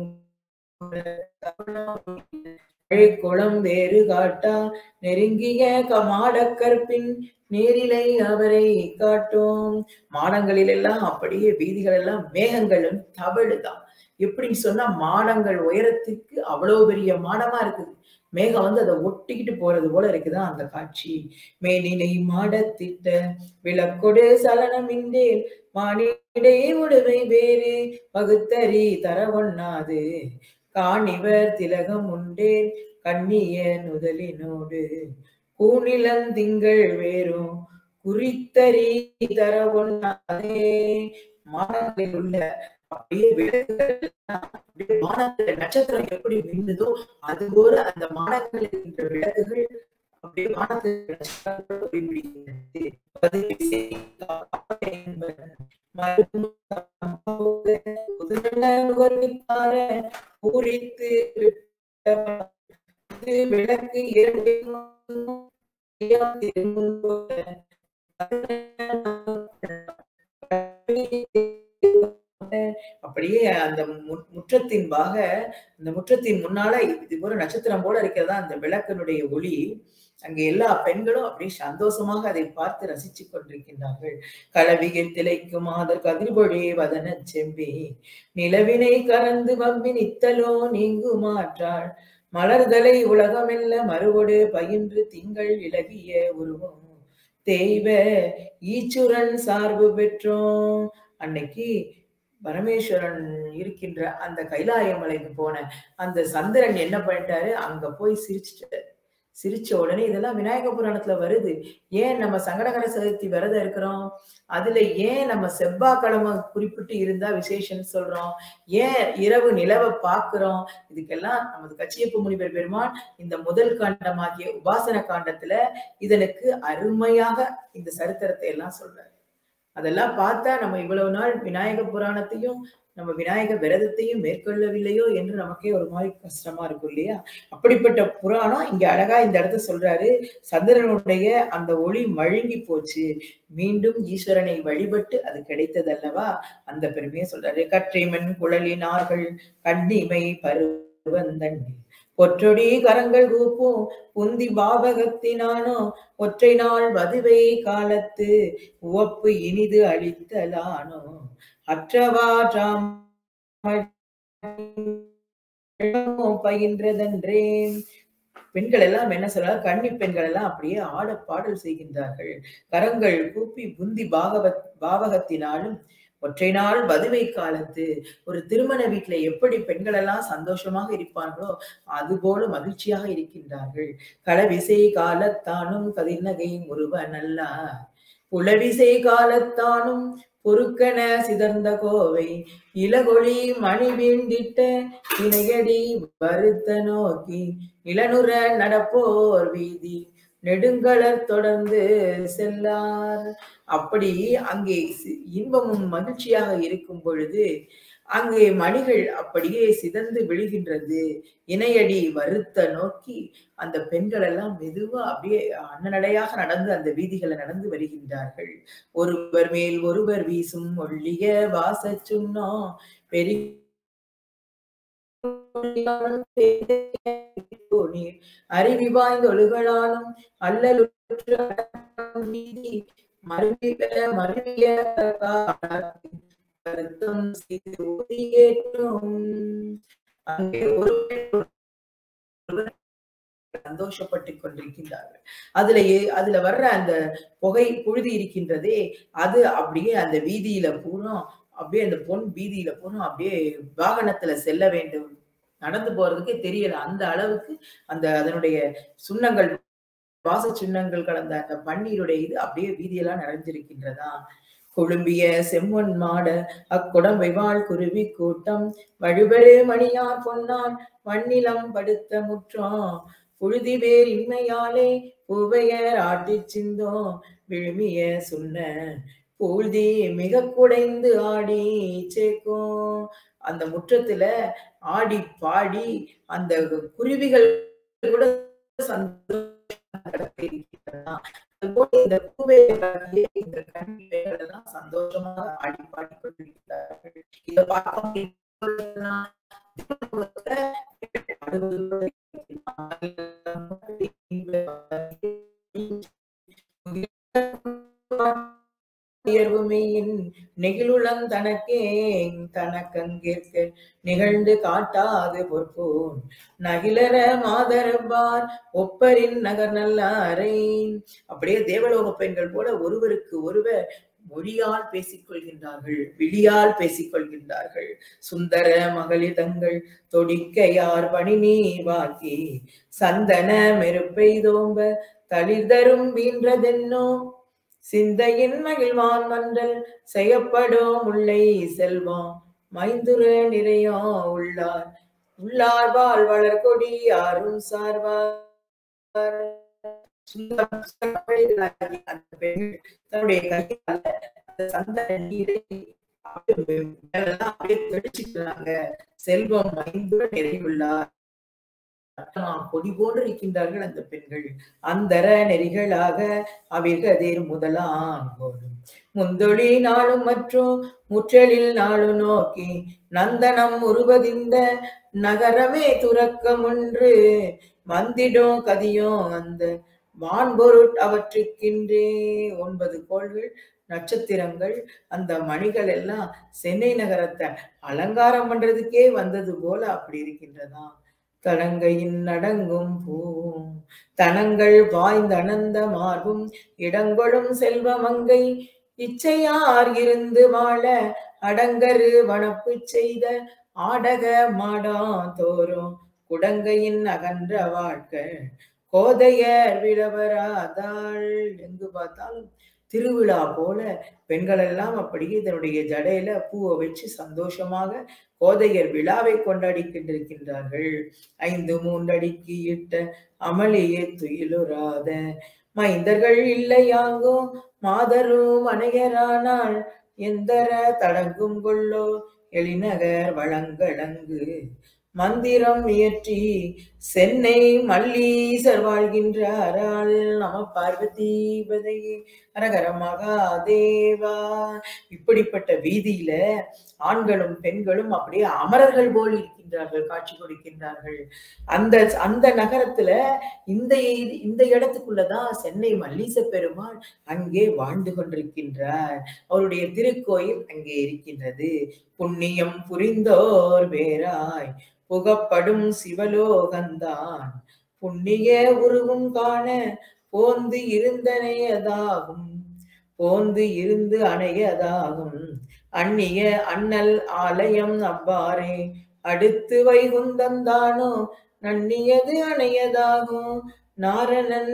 மருங்கு குளம் வேறு காட்டா நெருங்கிய கமாடக்கற்பின் நேரிலை அவரை காட்டும் மாடங்களில் எல்லாம் அப்படியே வீதிகள் எல்லாம் மேகங்களும் தவழுதான் எப்படின்னு சொன்னா மாடங்கள் உயரத்துக்கு அவ்வளவு பெரிய மாடமா இருக்குது மேகம் வந்து அதை ஒட்டிக்கிட்டு போறது போல இருக்குதான் அந்த காட்சி மேனினை மாடத்திட்ட விளக்கொடு சலனமின்றே மானிடை உடுவை வேறு பகுத்தறி தர ஒண்ணாது காணிவர் திலகம் உண்டேன் கண்ணிய நுதலினோடு கூநிலம் திங்கள் வேறும் குறித்தறி தர ஒண்ணாதே மாடங்களில் உள்ள அப்படியே விளக்குகள் எல்லாம் அப்படியே வானத்துல நட்சத்திரம் எப்படி மின்னுதோ அது போல அந்த மாடங்களில் இருக்கின்ற விளக்குகள் அப்படியே வானத்துல நட்சத்திரங்கள் ஒளிவிடுகின்றது. பதிவு செய்தார் என்பர். மருந்தும் தம்போது புதுநல நுகர்வித்தார பூரித்து விட்ட இது விளக்கு இரண்டும் அப்படியே அந்த மு- முற்றத்தின் பாக அந்த முற்றத்தின் முன்னால இது போல நட்சத்திரம் போல இருக்கிறதா அந்த விளக்கினுடைய ஒளி அங்க எல்லா பெண்களும் அப்படியே சந்தோஷமாக அதை பார்த்து ரசித்துக் கொண்டிருக்கின்றார்கள் கலவிகை திளைக்கும் மாதர் கதிர்பொழி வதன செம்பி நிலவினை கறந்து வம்பி நித்தலோ நீங்கு மாற்றாள் மலர்தலை உலகமெல்ல மறுவொடு பயின்று திங்கள் இலகிய உருவம் தெய்வ ஈச்சுரன் சார்பு பெற்றோம் அன்னைக்கு பரமேஸ்வரன் இருக்கின்ற அந்த கைலாய மலைக்கு போன அந்த சந்திரன் என்ன பண்ணிட்டாரு அங்க போய் சிரிச்சுட்டாரு சிரிச்ச உடனே இதெல்லாம் விநாயக புராணத்துல வருது ஏன் நம்ம சங்கடகர சதுர்த்தி விரதம் இருக்கிறோம் அதுல ஏன் நம்ம செவ்வாய்க்கிழமை குறிப்பிட்டு இருந்தா விசேஷம்னு சொல்றோம் ஏன் இரவு நிலவை பார்க்கிறோம் இதுக்கெல்லாம் நமது கச்சியப்ப முனிவர் பெருமான் இந்த முதல் காண்டமாகிய உபாசன காண்டத்துல இதனுக்கு அருமையாக இந்த சரித்திரத்தை எல்லாம் சொல்றாரு அதெல்லாம் பார்த்தா நம்ம இவ்வளவு நாள் விநாயக புராணத்தையும் நம்ம விநாயகர் விரதத்தையும் மேற்கொள்ளவில்லையோ என்று நமக்கே ஒரு மாதிரி கஷ்டமா இருக்கும் இல்லையா அப்படிப்பட்ட புராணம் இங்க அழகா இந்த இடத்த சொல்றாரு சந்திரனுடைய அந்த ஒளி மழுங்கி போச்சு மீண்டும் ஈஸ்வரனை வழிபட்டு அது கிடைத்தது அல்லவா அந்த பெருமையை சொல்றாரு கற்றைமன் குழலினார்கள் கண்ணிமை பருவந்தன் பொற்றொடி கரங்கள் கூப்பும் புந்தி பாவகத்தினானோ ஒற்றை நாள் மதுவை காலத்து உவப்பு இனிது அளித்தலானோ அற்றவாற்றாம் பயின்றதென்றே பெண்கள் எல்லாம் என்ன சொல்றாங்க கன்னி பெண்கள் எல்லாம் அப்படியே ஆட பாடல் செய்கின்றார்கள் கரங்கள் கூப்பி புந்தி பாகவத் பாவகத்தினாலும் ஒற்றை நாள் வதுவை காலத்து ஒரு திருமண வீட்டுல எப்படி பெண்கள் எல்லாம் சந்தோஷமாக இருப்பார்களோ அதுபோல மகிழ்ச்சியாக இருக்கின்றார்கள் களவிசை காலத்தானும் கதிர்நகை முருவன் அல்ல புலவிசை காலத்தானும் பொறுக்கன சிதர்ந்த கோவை இளகொளி மணி வீண்டிட்ட இணையடி வருத்த நோக்கி இளனுற நடப்போர் வீதி நெடுங்களர் தொடர்ந்து செல்லார் அப்படி அங்கே சி- இன்பமும் மகிழ்ச்சியாக இருக்கும் பொழுது அங்கே மணிகள் அப்படியே சிதந்து விழுகின்றது இணையடி வருத்த நோக்கி அந்த பெண்கள் எல்லாம் மெதுவா அப்படியே அன்னநடையாக நடந்து அந்த வீதிகளை நடந்து வருகின்றார்கள் ஒருவர் மேல் ஒருவர் வீசும் ஒள்ளிய வாசச் சுண்ணோ பெரிய நீர் அருவி வாய்ந்த ஒழுகலாலும் அல்லலுற்ற நீதி மருவிய மருவிய காலத்தின் வருத்தம் செய்து ஒளியேற்றும் அங்கே ஒருவர் ஒருவர் சந்தோஷப்பட்டுக் கொண்டிருக்கின்றார்கள் அதுல ஏ- அதுல வர்ற அந்த புகை புழுதி இருக்கின்றதே அது அப்படியே அந்த வீதியில பூரா அப்படியே அந்த பொன் வீதியில பூரா அப்படியே வாகனத்துல செல்ல வேண்டும் நடந்து போறதுக்கே தெரியல அந்த அளவுக்கு அந்த அதனுடைய சுண்ணங்கள் வாச சின்னங்கள் கலந்த அந்த பன்னீருடைய இது அப்படியே வீதியெல்லாம் நிறைஞ்சிருக்கின்றதா கொழும்பிய செம்மொன் மாட அக்குடம்பை வாழ் குருவி கூட்டம் வழுவரு மணியார் பொன்னான் வண்ணிலம் படுத்த முற்றம் புழுதி வேர் இன்மையாலே பூவையர் ஆட்டிச் சிந்தோம் விழுமிய சுண்ண பூழ்தி மிக குடைந்து ஆடி சேக்கும் அந்த முற்றத்துல ஆடி பாடி அந்த குருவிகள் கூட சந்தோஷம் அதுபோல இந்த பூவேலாகிய இந்த கண்ணிகள் எல்லாம் சந்தோஷமாக ஆடி பாடி கொண்டிருக்கிறார்கள் இதை பார்க்க உயர்வுமையின் நெகிழுளம் தனக்கே தனக்கங்கிற்கு நிகழ்ந்து காட்டாது பொற்போன் நகிலர மாதரபார் ஒப்பரின் நகர் நல்லாரை அப்படியே தேவலோக பெண்கள் போல ஒருவருக்கு ஒருவர் மொழியால் பேசிக் கொள்கின்றார்கள் விழியால் பேசிக் கொள்கின்றார்கள் சுந்தர மகளிதங்கள் தொடிக்கையார் பணி நீ வாக்கி சந்தன மெருப்பெய்தோம்ப தளிர் தரும் வீன்றதென்னோ சிந்தையின் மகிழ்வான் மன்றல் செய்யப்படும் முல்லை செல்வம் மைந்துர நிறையோ உள்ளார் உள்ளார் வாழ் வளர் கொடி யாரும் சார்வார் அந்த பெண்கள் தன்னுடைய கையால அந்த சந்தன நீரை அப்படியே மேலெல்லாம் அப்படியே தெளிச்சுக்கிறாங்க செல்வம் மைந்துர நிறைவுள்ளார் ஆம், கொடி போன்று இருக்கின்றார்கள் அந்த பெண்கள் அந்தர நெறிகளாக அவிர்கதிர் முதலாம் போலும் முந்தொழி நாளும் மற்றும் முற்றலில் நாளு நோக்கி நந்தனம் உருவதிந்த நகரமே துறக்கம் ஒன்று வந்திடும் கதியும் அந்த வான்பொருட் அவற்றுக்கின்றே ஒன்பது கோள்கள் நட்சத்திரங்கள் அந்த மணிகள் எல்லாம் சென்னை நகரத்தை அலங்காரம் பண்றதுக்கே வந்தது போல அப்படி இருக்கின்றதாம் தடங்கையின் நடங்கும் பூவும் தனங்கள் வாய்ந்த அனந்த மார்பும் இடங்கொளும் செல்வமங்கை இச்சையார் இருந்து வாழ அடங்கரு வனப்பு செய்த ஆடக மாடா தோறும் குடங்கையின் அகன்ற வாழ்க்கை கோதையர் விடவராதாள் எங்கு பார்த்தாலும் திருவிழா போல பெண்கள் எல்லாம் அப்படியே தன்னுடைய ஜடையில பூவை வச்சு சந்தோஷமாக கோதையர் விழாவை கொண்டாடி கொண்டிருக்கின்றார்கள் ஐந்து மூன்றடிக்கு இட்ட அமளியே துயிலுறாத மைந்தர்கள் இல்லையாங்கோ மாதரும் அணையரானால் எந்தர தடங்கும் கொள்ளோ எளிநகர் வழங்கடங்கு மந்திரம் இயற்றி சென்னை மல்லீசர் வாழ்கின்றாரால் நம பார்வதி பதையே அரகர மகாதேவா இப்படிப்பட்ட வீதியில ஆண்களும் பெண்களும் அப்படியே அமரர்கள் போல் இருக்கின்றார்கள் காட்சி கொடுக்கின்றார்கள் அந்த அந்த நகரத்துல இந்த இ- இந்த இடத்துக்குள்ளதான் சென்னை மல்லீச பெருமாள் அங்கே வாழ்ந்து கொண்டிருக்கின்றார் அவருடைய திருக்கோயில் அங்கே இருக்கின்றது புண்ணியம் புரிந்தோர் வேராய் புகப்படும் சிவலோகந்தான் புண்ணிய உருவும் காண போந்து இருந்தனையதாகும் போந்து இருந்து அணையதாகும் அந்நிய அண்ணல் ஆலயம் அவ்வாறே அடுத்து வைகுந்தந்தானோ நன்னியது அணையதாகும் நாரணன்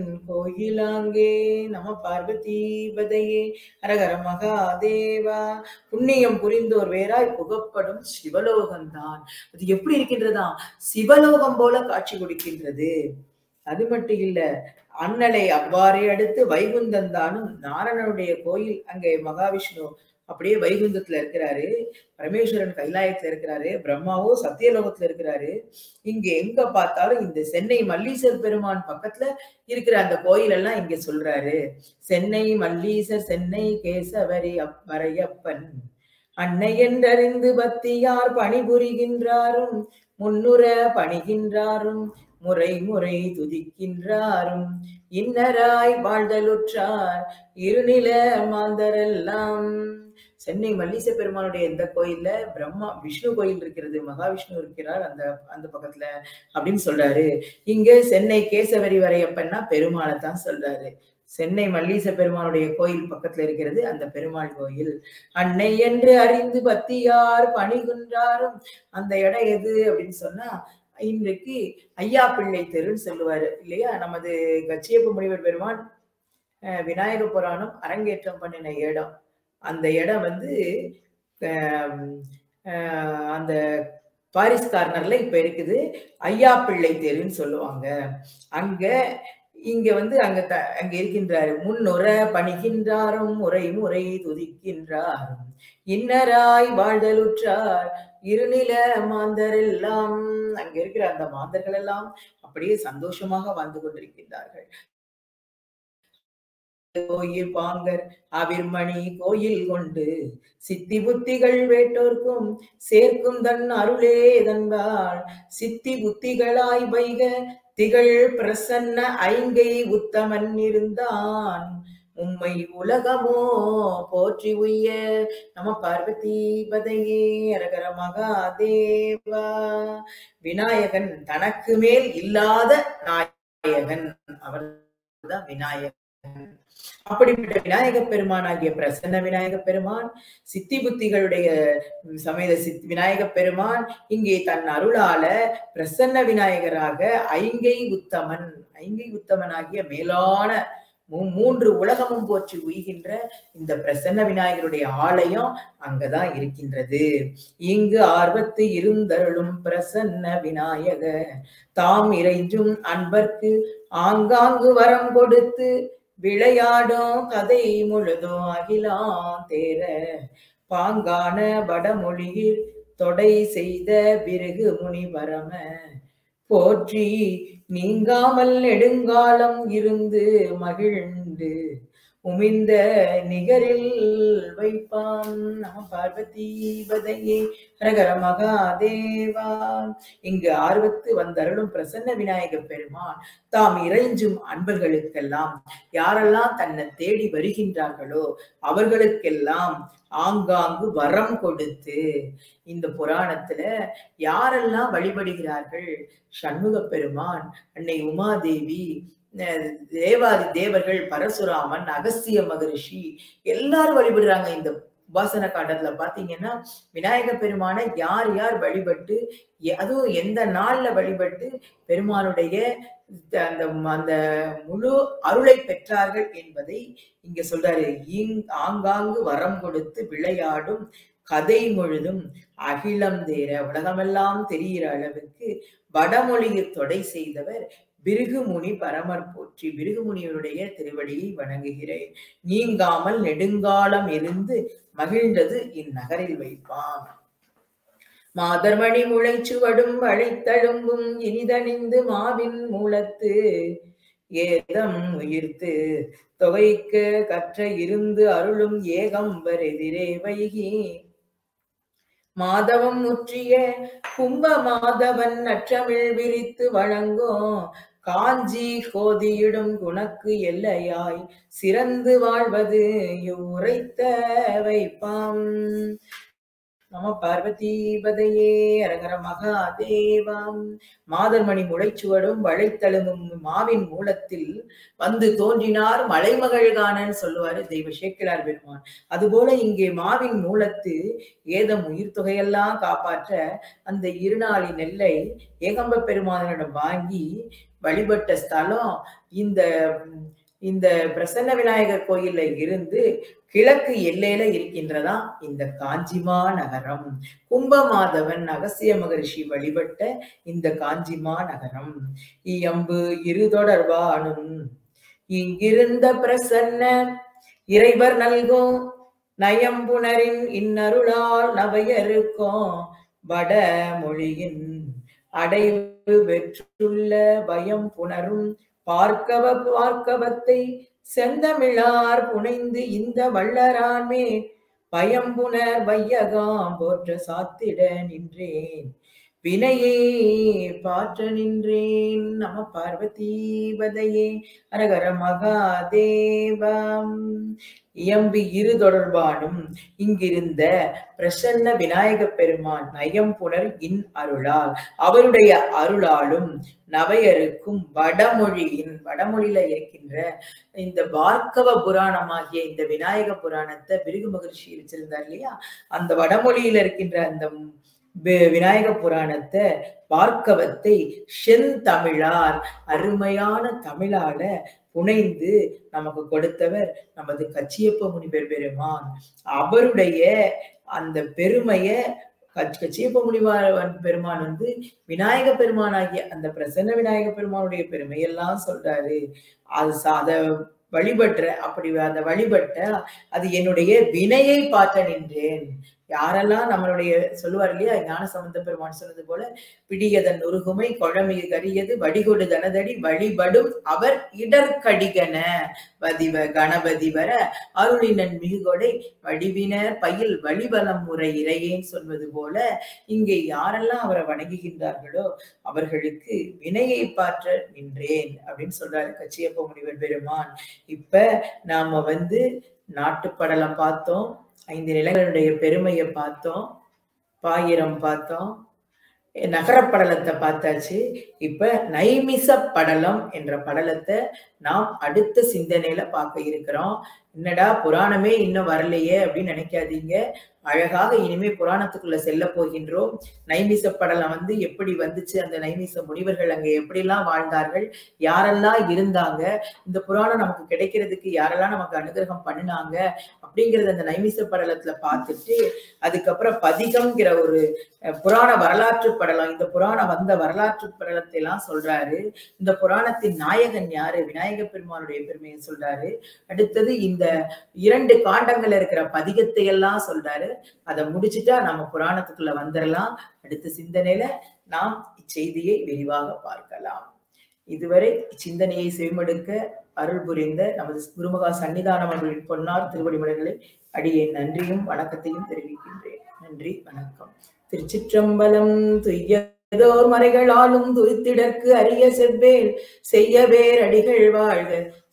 கோயிலாங்கே நம பார்வதி பதையே ஹரஹர மகாதேவா புண்ணியம் புரிந்தோர் வேறாய் புகப்படும் சிவலோகம்தான் அது எப்படி இருக்கின்றதா சிவலோகம் போல காட்சி கொடுக்கின்றது அது மட்டும் இல்ல அண்ணலை அவ்வாறே அடுத்து வைகுந்தம் தானும் நாரணனுடைய கோயில் அங்கே மகாவிஷ்ணு அப்படியே வைகுந்தத்துல இருக்கிறாரு பரமேஸ்வரன் கைலாயத்துல இருக்கிறாரு பிரம்மாவோ சத்தியலோகத்துல இருக்கிறாரு இங்க எங்க பார்த்தாலும் இந்த சென்னை மல்லீசர் பெருமான் பக்கத்துல இருக்கிற அந்த கோயில் எல்லாம் இங்க சொல்றாரு சென்னை மல்லீசர் சென்னை கேசவரி அப்பரையப்பன் அன்னை என்றறிந்து பக்தியார் பணிபுரிகின்றாரும் முன்னுர பணிகின்றாரும் முறை முறை துதிக்கின்றாரும் இன்னராய் வாழ்தலுற்றார் இருநில மாந்தரெல்லாம் சென்னை மல்லீச பெருமானுடைய இந்த கோயில்ல பிரம்மா விஷ்ணு கோயில் இருக்கிறது மகாவிஷ்ணு இருக்கிறார் அந்த அந்த பக்கத்துல அப்படின்னு சொல்றாரு இங்க சென்னை கேசவரி வரையப்பன்னா பெருமாளை தான் சொல்றாரு சென்னை மல்லீச பெருமானுடைய கோயில் பக்கத்துல இருக்கிறது அந்த பெருமாள் கோயில் அன்னை என்று அறிந்து பத்தியார் பணிகுன்றாரும் அந்த இடம் எது அப்படின்னு சொன்னா இன்றைக்கு ஐயா பிள்ளை தெருன்னு சொல்லுவாரு இல்லையா நமது கச்சியப்ப முனிவர் பெருமான் அஹ், விநாயக புராணம் அரங்கேற்றம் பண்ணின இடம் அந்த இடம் வந்து ஆம், ஆஹ், அந்த பாரிஸ் கார்னர்ல இப்ப இருக்குது ஐயா பிள்ளை தெருன்னு சொல்லுவாங்க அங்க இங்க வந்து அங்க த அங்க இருக்கின்றாரு முன்னுற பணிகின்றாரும் முறை முறை துதிக்கின்றாரும் இன்னராய் வாழ்தலுற்றார் இருநில மாந்தர் எல்லாம் அங்க இருக்கிற அந்த மாந்தர்கள் எல்லாம் அப்படியே சந்தோஷமாக வாழ்ந்து கொண்டிருக்கின்றார்கள் கோயில் பாங்கர் அவிர்மணி கோயில் கொண்டு சித்தி புத்திகள் வேட்டோர்க்கும் சேர்க்கும் தன் அருளே தன்பாள் சித்தி புத்திகளாய் வைக திகழ் பிரசன்ன ஐங்கை உத்தமன் இருந்தான் உம்மை உலகமோ போற்றி உய்ய நம பார்வதி பதையே அரகர மகாதேவா விநாயகன் தனக்கு மேல் இல்லாத நாயகன் அவர்தான் விநாயகன் அப்படிப்பட்ட விநாயக பெருமானாகிய பிரசன்ன விநாயக பெருமான் சித்தி புத்திகளுடைய சமேத சித் விநாயக பெருமான் இங்கே தன் அருளால பிரசன்ன விநாயகராக ஐங்கை உத்தமன் ஐங்கை உத்தமனாகிய மேலான மூ- மூன்று உலகமும் போற்றி உய்கின்ற இந்த பிரசன்ன விநாயகருடைய ஆலயம் அங்கதான் இருக்கின்றது இங்கு ஆர்வத்து இருந்தருளும் பிரசன்ன விநாயக தாம் இறைஞ்சும் அன்பர்க்கு ஆங்காங்கு வரம் கொடுத்து விளையாடும் கதை முழுதும் அகிலாம் தேர பாங்கான வடமொழியில் தொடை செய்த விருகு முனிவரம போற்றி நீங்காமல் நெடுங்காலம் இருந்து மகிழ்ந்து உமிழ்ந்த நிகரில் வைப்பாம் நம பார்வதி பதையே ஹரஹர மகாதேவா இங்கு ஆர்வத்து வந்தருளும் பிரசன்ன விநாயக பெருமான் தாம் இறைஞ்சும் அன்பர்களுக்கெல்லாம் யாரெல்லாம் தன்னை தேடி வருகின்றார்களோ அவர்களுக்கெல்லாம் ஆங்காங்கு வரம் கொடுத்து இந்த புராணத்துல யாரெல்லாம் வழிபடுகிறார்கள் சண்முக பெருமான் அன்னை உமாதேவி அஹ் தேவாதி தேவர்கள் பரசுராமன் அகஸ்திய மகரிஷி எல்லாரும் வழிபடுறாங்க இந்த உபாசன காண்டத்துல பாத்தீங்கன்னா விநாயக பெருமானை யார் யார் வழிபட்டு எ- அதுவும் எந்த நாள்ல வழிபட்டு பெருமானுடைய அந்த அந்த முழு அருளை பெற்றார்கள் என்பதை இங்க சொல்றாரு இங் ஆங்காங்கு வரம் கொடுத்து விளையாடும் கதை முழுதும் அகிலம் தேர உலகமெல்லாம் தெரிகிற அளவுக்கு வடமொழியில் தொடை செய்தவர் பிருகுமுனி பரமர் போற்றி பிருகுமுனிவருடைய திருவடியை வணங்குகிறேன் நீங்காமல் நெடுங்காலம் இருந்து மகிழ்ந்தது இந்நகரில் வைப்பான் மாதர்மணி முளைச்சுவடும் அழைத்தழும்பும் இனிதணிந்து மாவின் மூலத்து ஏதம் உயிர்த்து தொகைக்க கற்ற இருந்து அருளும் ஏகம்பர் எதிரே வைகி மாதவம் முற்றிய கும்ப மாதவன் நற்றமிழ் விரித்து வழங்கும் காஞ்சி கோதியிடும் குணக்கு எல்லையாய் சிறந்து வாழ்வது உரைத்த வைப்பாம் நம பார்வதீபதையே அரகர மகாதேவாம் மாதர்மணி முளைச்சுவடும் வளைத்தழும்பும் மாவின் மூலத்தில் வந்து தோன்றினார் மலைமகள்கானன்னு சொல்லுவாரு தெய்வ சேக்கிரார் பெருமான் அதுபோல இங்கே மாவின் மூலத்து ஏதம் உயிர் தொகையெல்லாம் காப்பாற்ற அந்த இருநாளி நெல்லை ஏகம்ப பெருமானிடம் வாங்கி வழிபட்ட ஸ்தலம் இந்த இந்த பிரசன்ன விநாயகர் கோயில்ல இருந்து கிழக்கு எல்லையில இருக்கின்றதா இந்த காஞ்சிமா நகரம் கும்பமாதவன் அகசிய மகரிஷி வழிபட்ட இந்த காஞ்சிமா நகரம் இயம்பு இருதொடர்பானும் இங்கிருந்த பிரசன்ன இறைவர் நல்கும் நயம்புணரின் இன்னருளால் நவையருக்கும் வட மொழியின் அடைவு வெற்றுள்ள பயம் புணரும் பார்க்கவ பார்க்கவத்தை செந்தமிழார் புனைந்து இந்த வள்ளரான்மே பயம்புணர் வையகாம் போற்ற சாத்திட நின்றேன் வினையே பாற்ற நின்றேன் நம பார்வதீபதையே அரகர மகாதேவம் இயம்பி இரு தொடர்பானும் இங்கிருந்த பிரசன்ன விநாயக பெருமான் நயம் புனர் இன் அருளால் அவருடைய அருளாலும் நவையருக்கும் வடமொழியின் வடமொழியில இருக்கின்ற இந்த பார்க்கவ புராணமாகிய இந்த விநாயக புராணத்தை பிருகு மகிழ்ச்சி வச்சிருந்தார் இல்லையா அந்த வடமொழியில இருக்கின்ற அந்த விநாயக புராணத்தை பார்க்கவத்தை செந்தமிழார் அருமையான தமிழால புனைந்து நமக்கு கொடுத்தவர் நமது கச்சியப்ப முனிவர் பெருமான் அவருடைய அந்த பெருமைய கச்சியப்ப முனிவாரன் பெருமான் வந்து விநாயக பெருமானாகிய அந்த பிரசன்ன விநாயக பெருமானுடைய பெருமையெல்லாம் சொல்றாரு அது அத வழிபற்ற அப்படி அந்த வழிபட்ட அது என்னுடைய வினையை பார்த்த நின்றேன் யாரெல்லாம் நம்மளுடைய சொல்லுவார் இல்லையா ஞான சம்பந்த பெருமான் சொன்னது போல பிடியதன் உருகுமை குழமையை கரியது வடிகொடு தனதடி வழிபடும் அவர் இடர்கடிகன வதிவ கணபதி வர அருளினன் மிகுகொடை வடிவினர் பயில் வழிபலம் முறை இறையேன் சொல்வது போல இங்கே யாரெல்லாம் அவரை வணங்குகின்றார்களோ அவர்களுக்கு வினையை பாற்ற நின்றேன் அப்படின்னு சொல்றாரு கச்சியப்ப முனிவர் பெருமான் இப்ப நாம வந்து நாட்டுப்படலம் பார்த்தோம் ஐந்து நிலங்களுடைய பெருமையை பார்த்தோம் பாயிரம் பார்த்தோம் நகரப்படலத்தை பார்த்தாச்சு இப்ப நைமிச படலம் என்ற படலத்தை நாம் அடுத்த சிந்தனையில பார்க்க இருக்கிறோம் என்னடா புராணமே இன்னும் வரலையே அப்படின்னு நினைக்காதீங்க அழகாக இனிமே புராணத்துக்குள்ள செல்ல போகின்றோம் நைமிச படலம் வந்து எப்படி வந்துச்சு அந்த நைமிச முனிவர்கள் அங்க எப்படிலாம் வாழ்ந்தார்கள் யாரெல்லாம் இருந்தாங்க இந்த புராணம் நமக்கு கிடைக்கிறதுக்கு யாரெல்லாம் நமக்கு அனுகிரகம் பண்ணினாங்க அப்படிங்கறத அந்த நைமிச படலத்துல பார்த்துட்டு அதுக்கப்புறம் பதிகம்ங்கிற ஒரு புராண வரலாற்று படலம் இந்த புராணம் வந்த வரலாற்று படலத்தை எல்லாம் சொல்றாரு இந்த புராணத்தின் நாயகன் யாரு விநாயக பெருமானுடைய பெருமையை சொல்றாரு அடுத்தது இந்த இரண்டு காண்டங்கள்ல இருக்கிற பதிகத்தை எல்லாம் சொல்றாரு அதை முடிச்சுட்டா நம்ம புராணத்துக்குள்ள வந்துடலாம் அடுத்த சிந்தனையில நாம் இச்செய்தியை விரிவாக பார்க்கலாம் இதுவரை சிந்தனையை செவிமடுக்க அருள் புரிந்த நமது குருமகா சன்னிதானம் அவர்களின் பொன்னார் திருவடிமலர்களை அடியே நன்றியும் வணக்கத்தையும் தெரிவிக்கின்றேன் நன்றி வணக்கம் திருச்சிற்றம்பலம் துய்யதோர் மறைகளாலும் துரித்திடற்கு அரிய செவ்வேல் செய்ய வேரடிகள் வாழ்க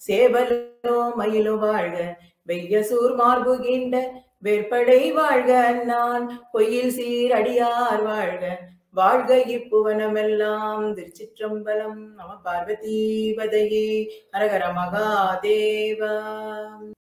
சேவலோ மயிலோ வாழ்க வெய்ய சூர் மார்புகின்ற வேற்படை வாழ்க நான் பொய்யில் சீர் அடியார் வாழ்க வாழ்க இப்புவனமெல்லாம் திருச்சிற்றம்பலம் நம பார்வதீபதையே ஹரஹர மகாதேவா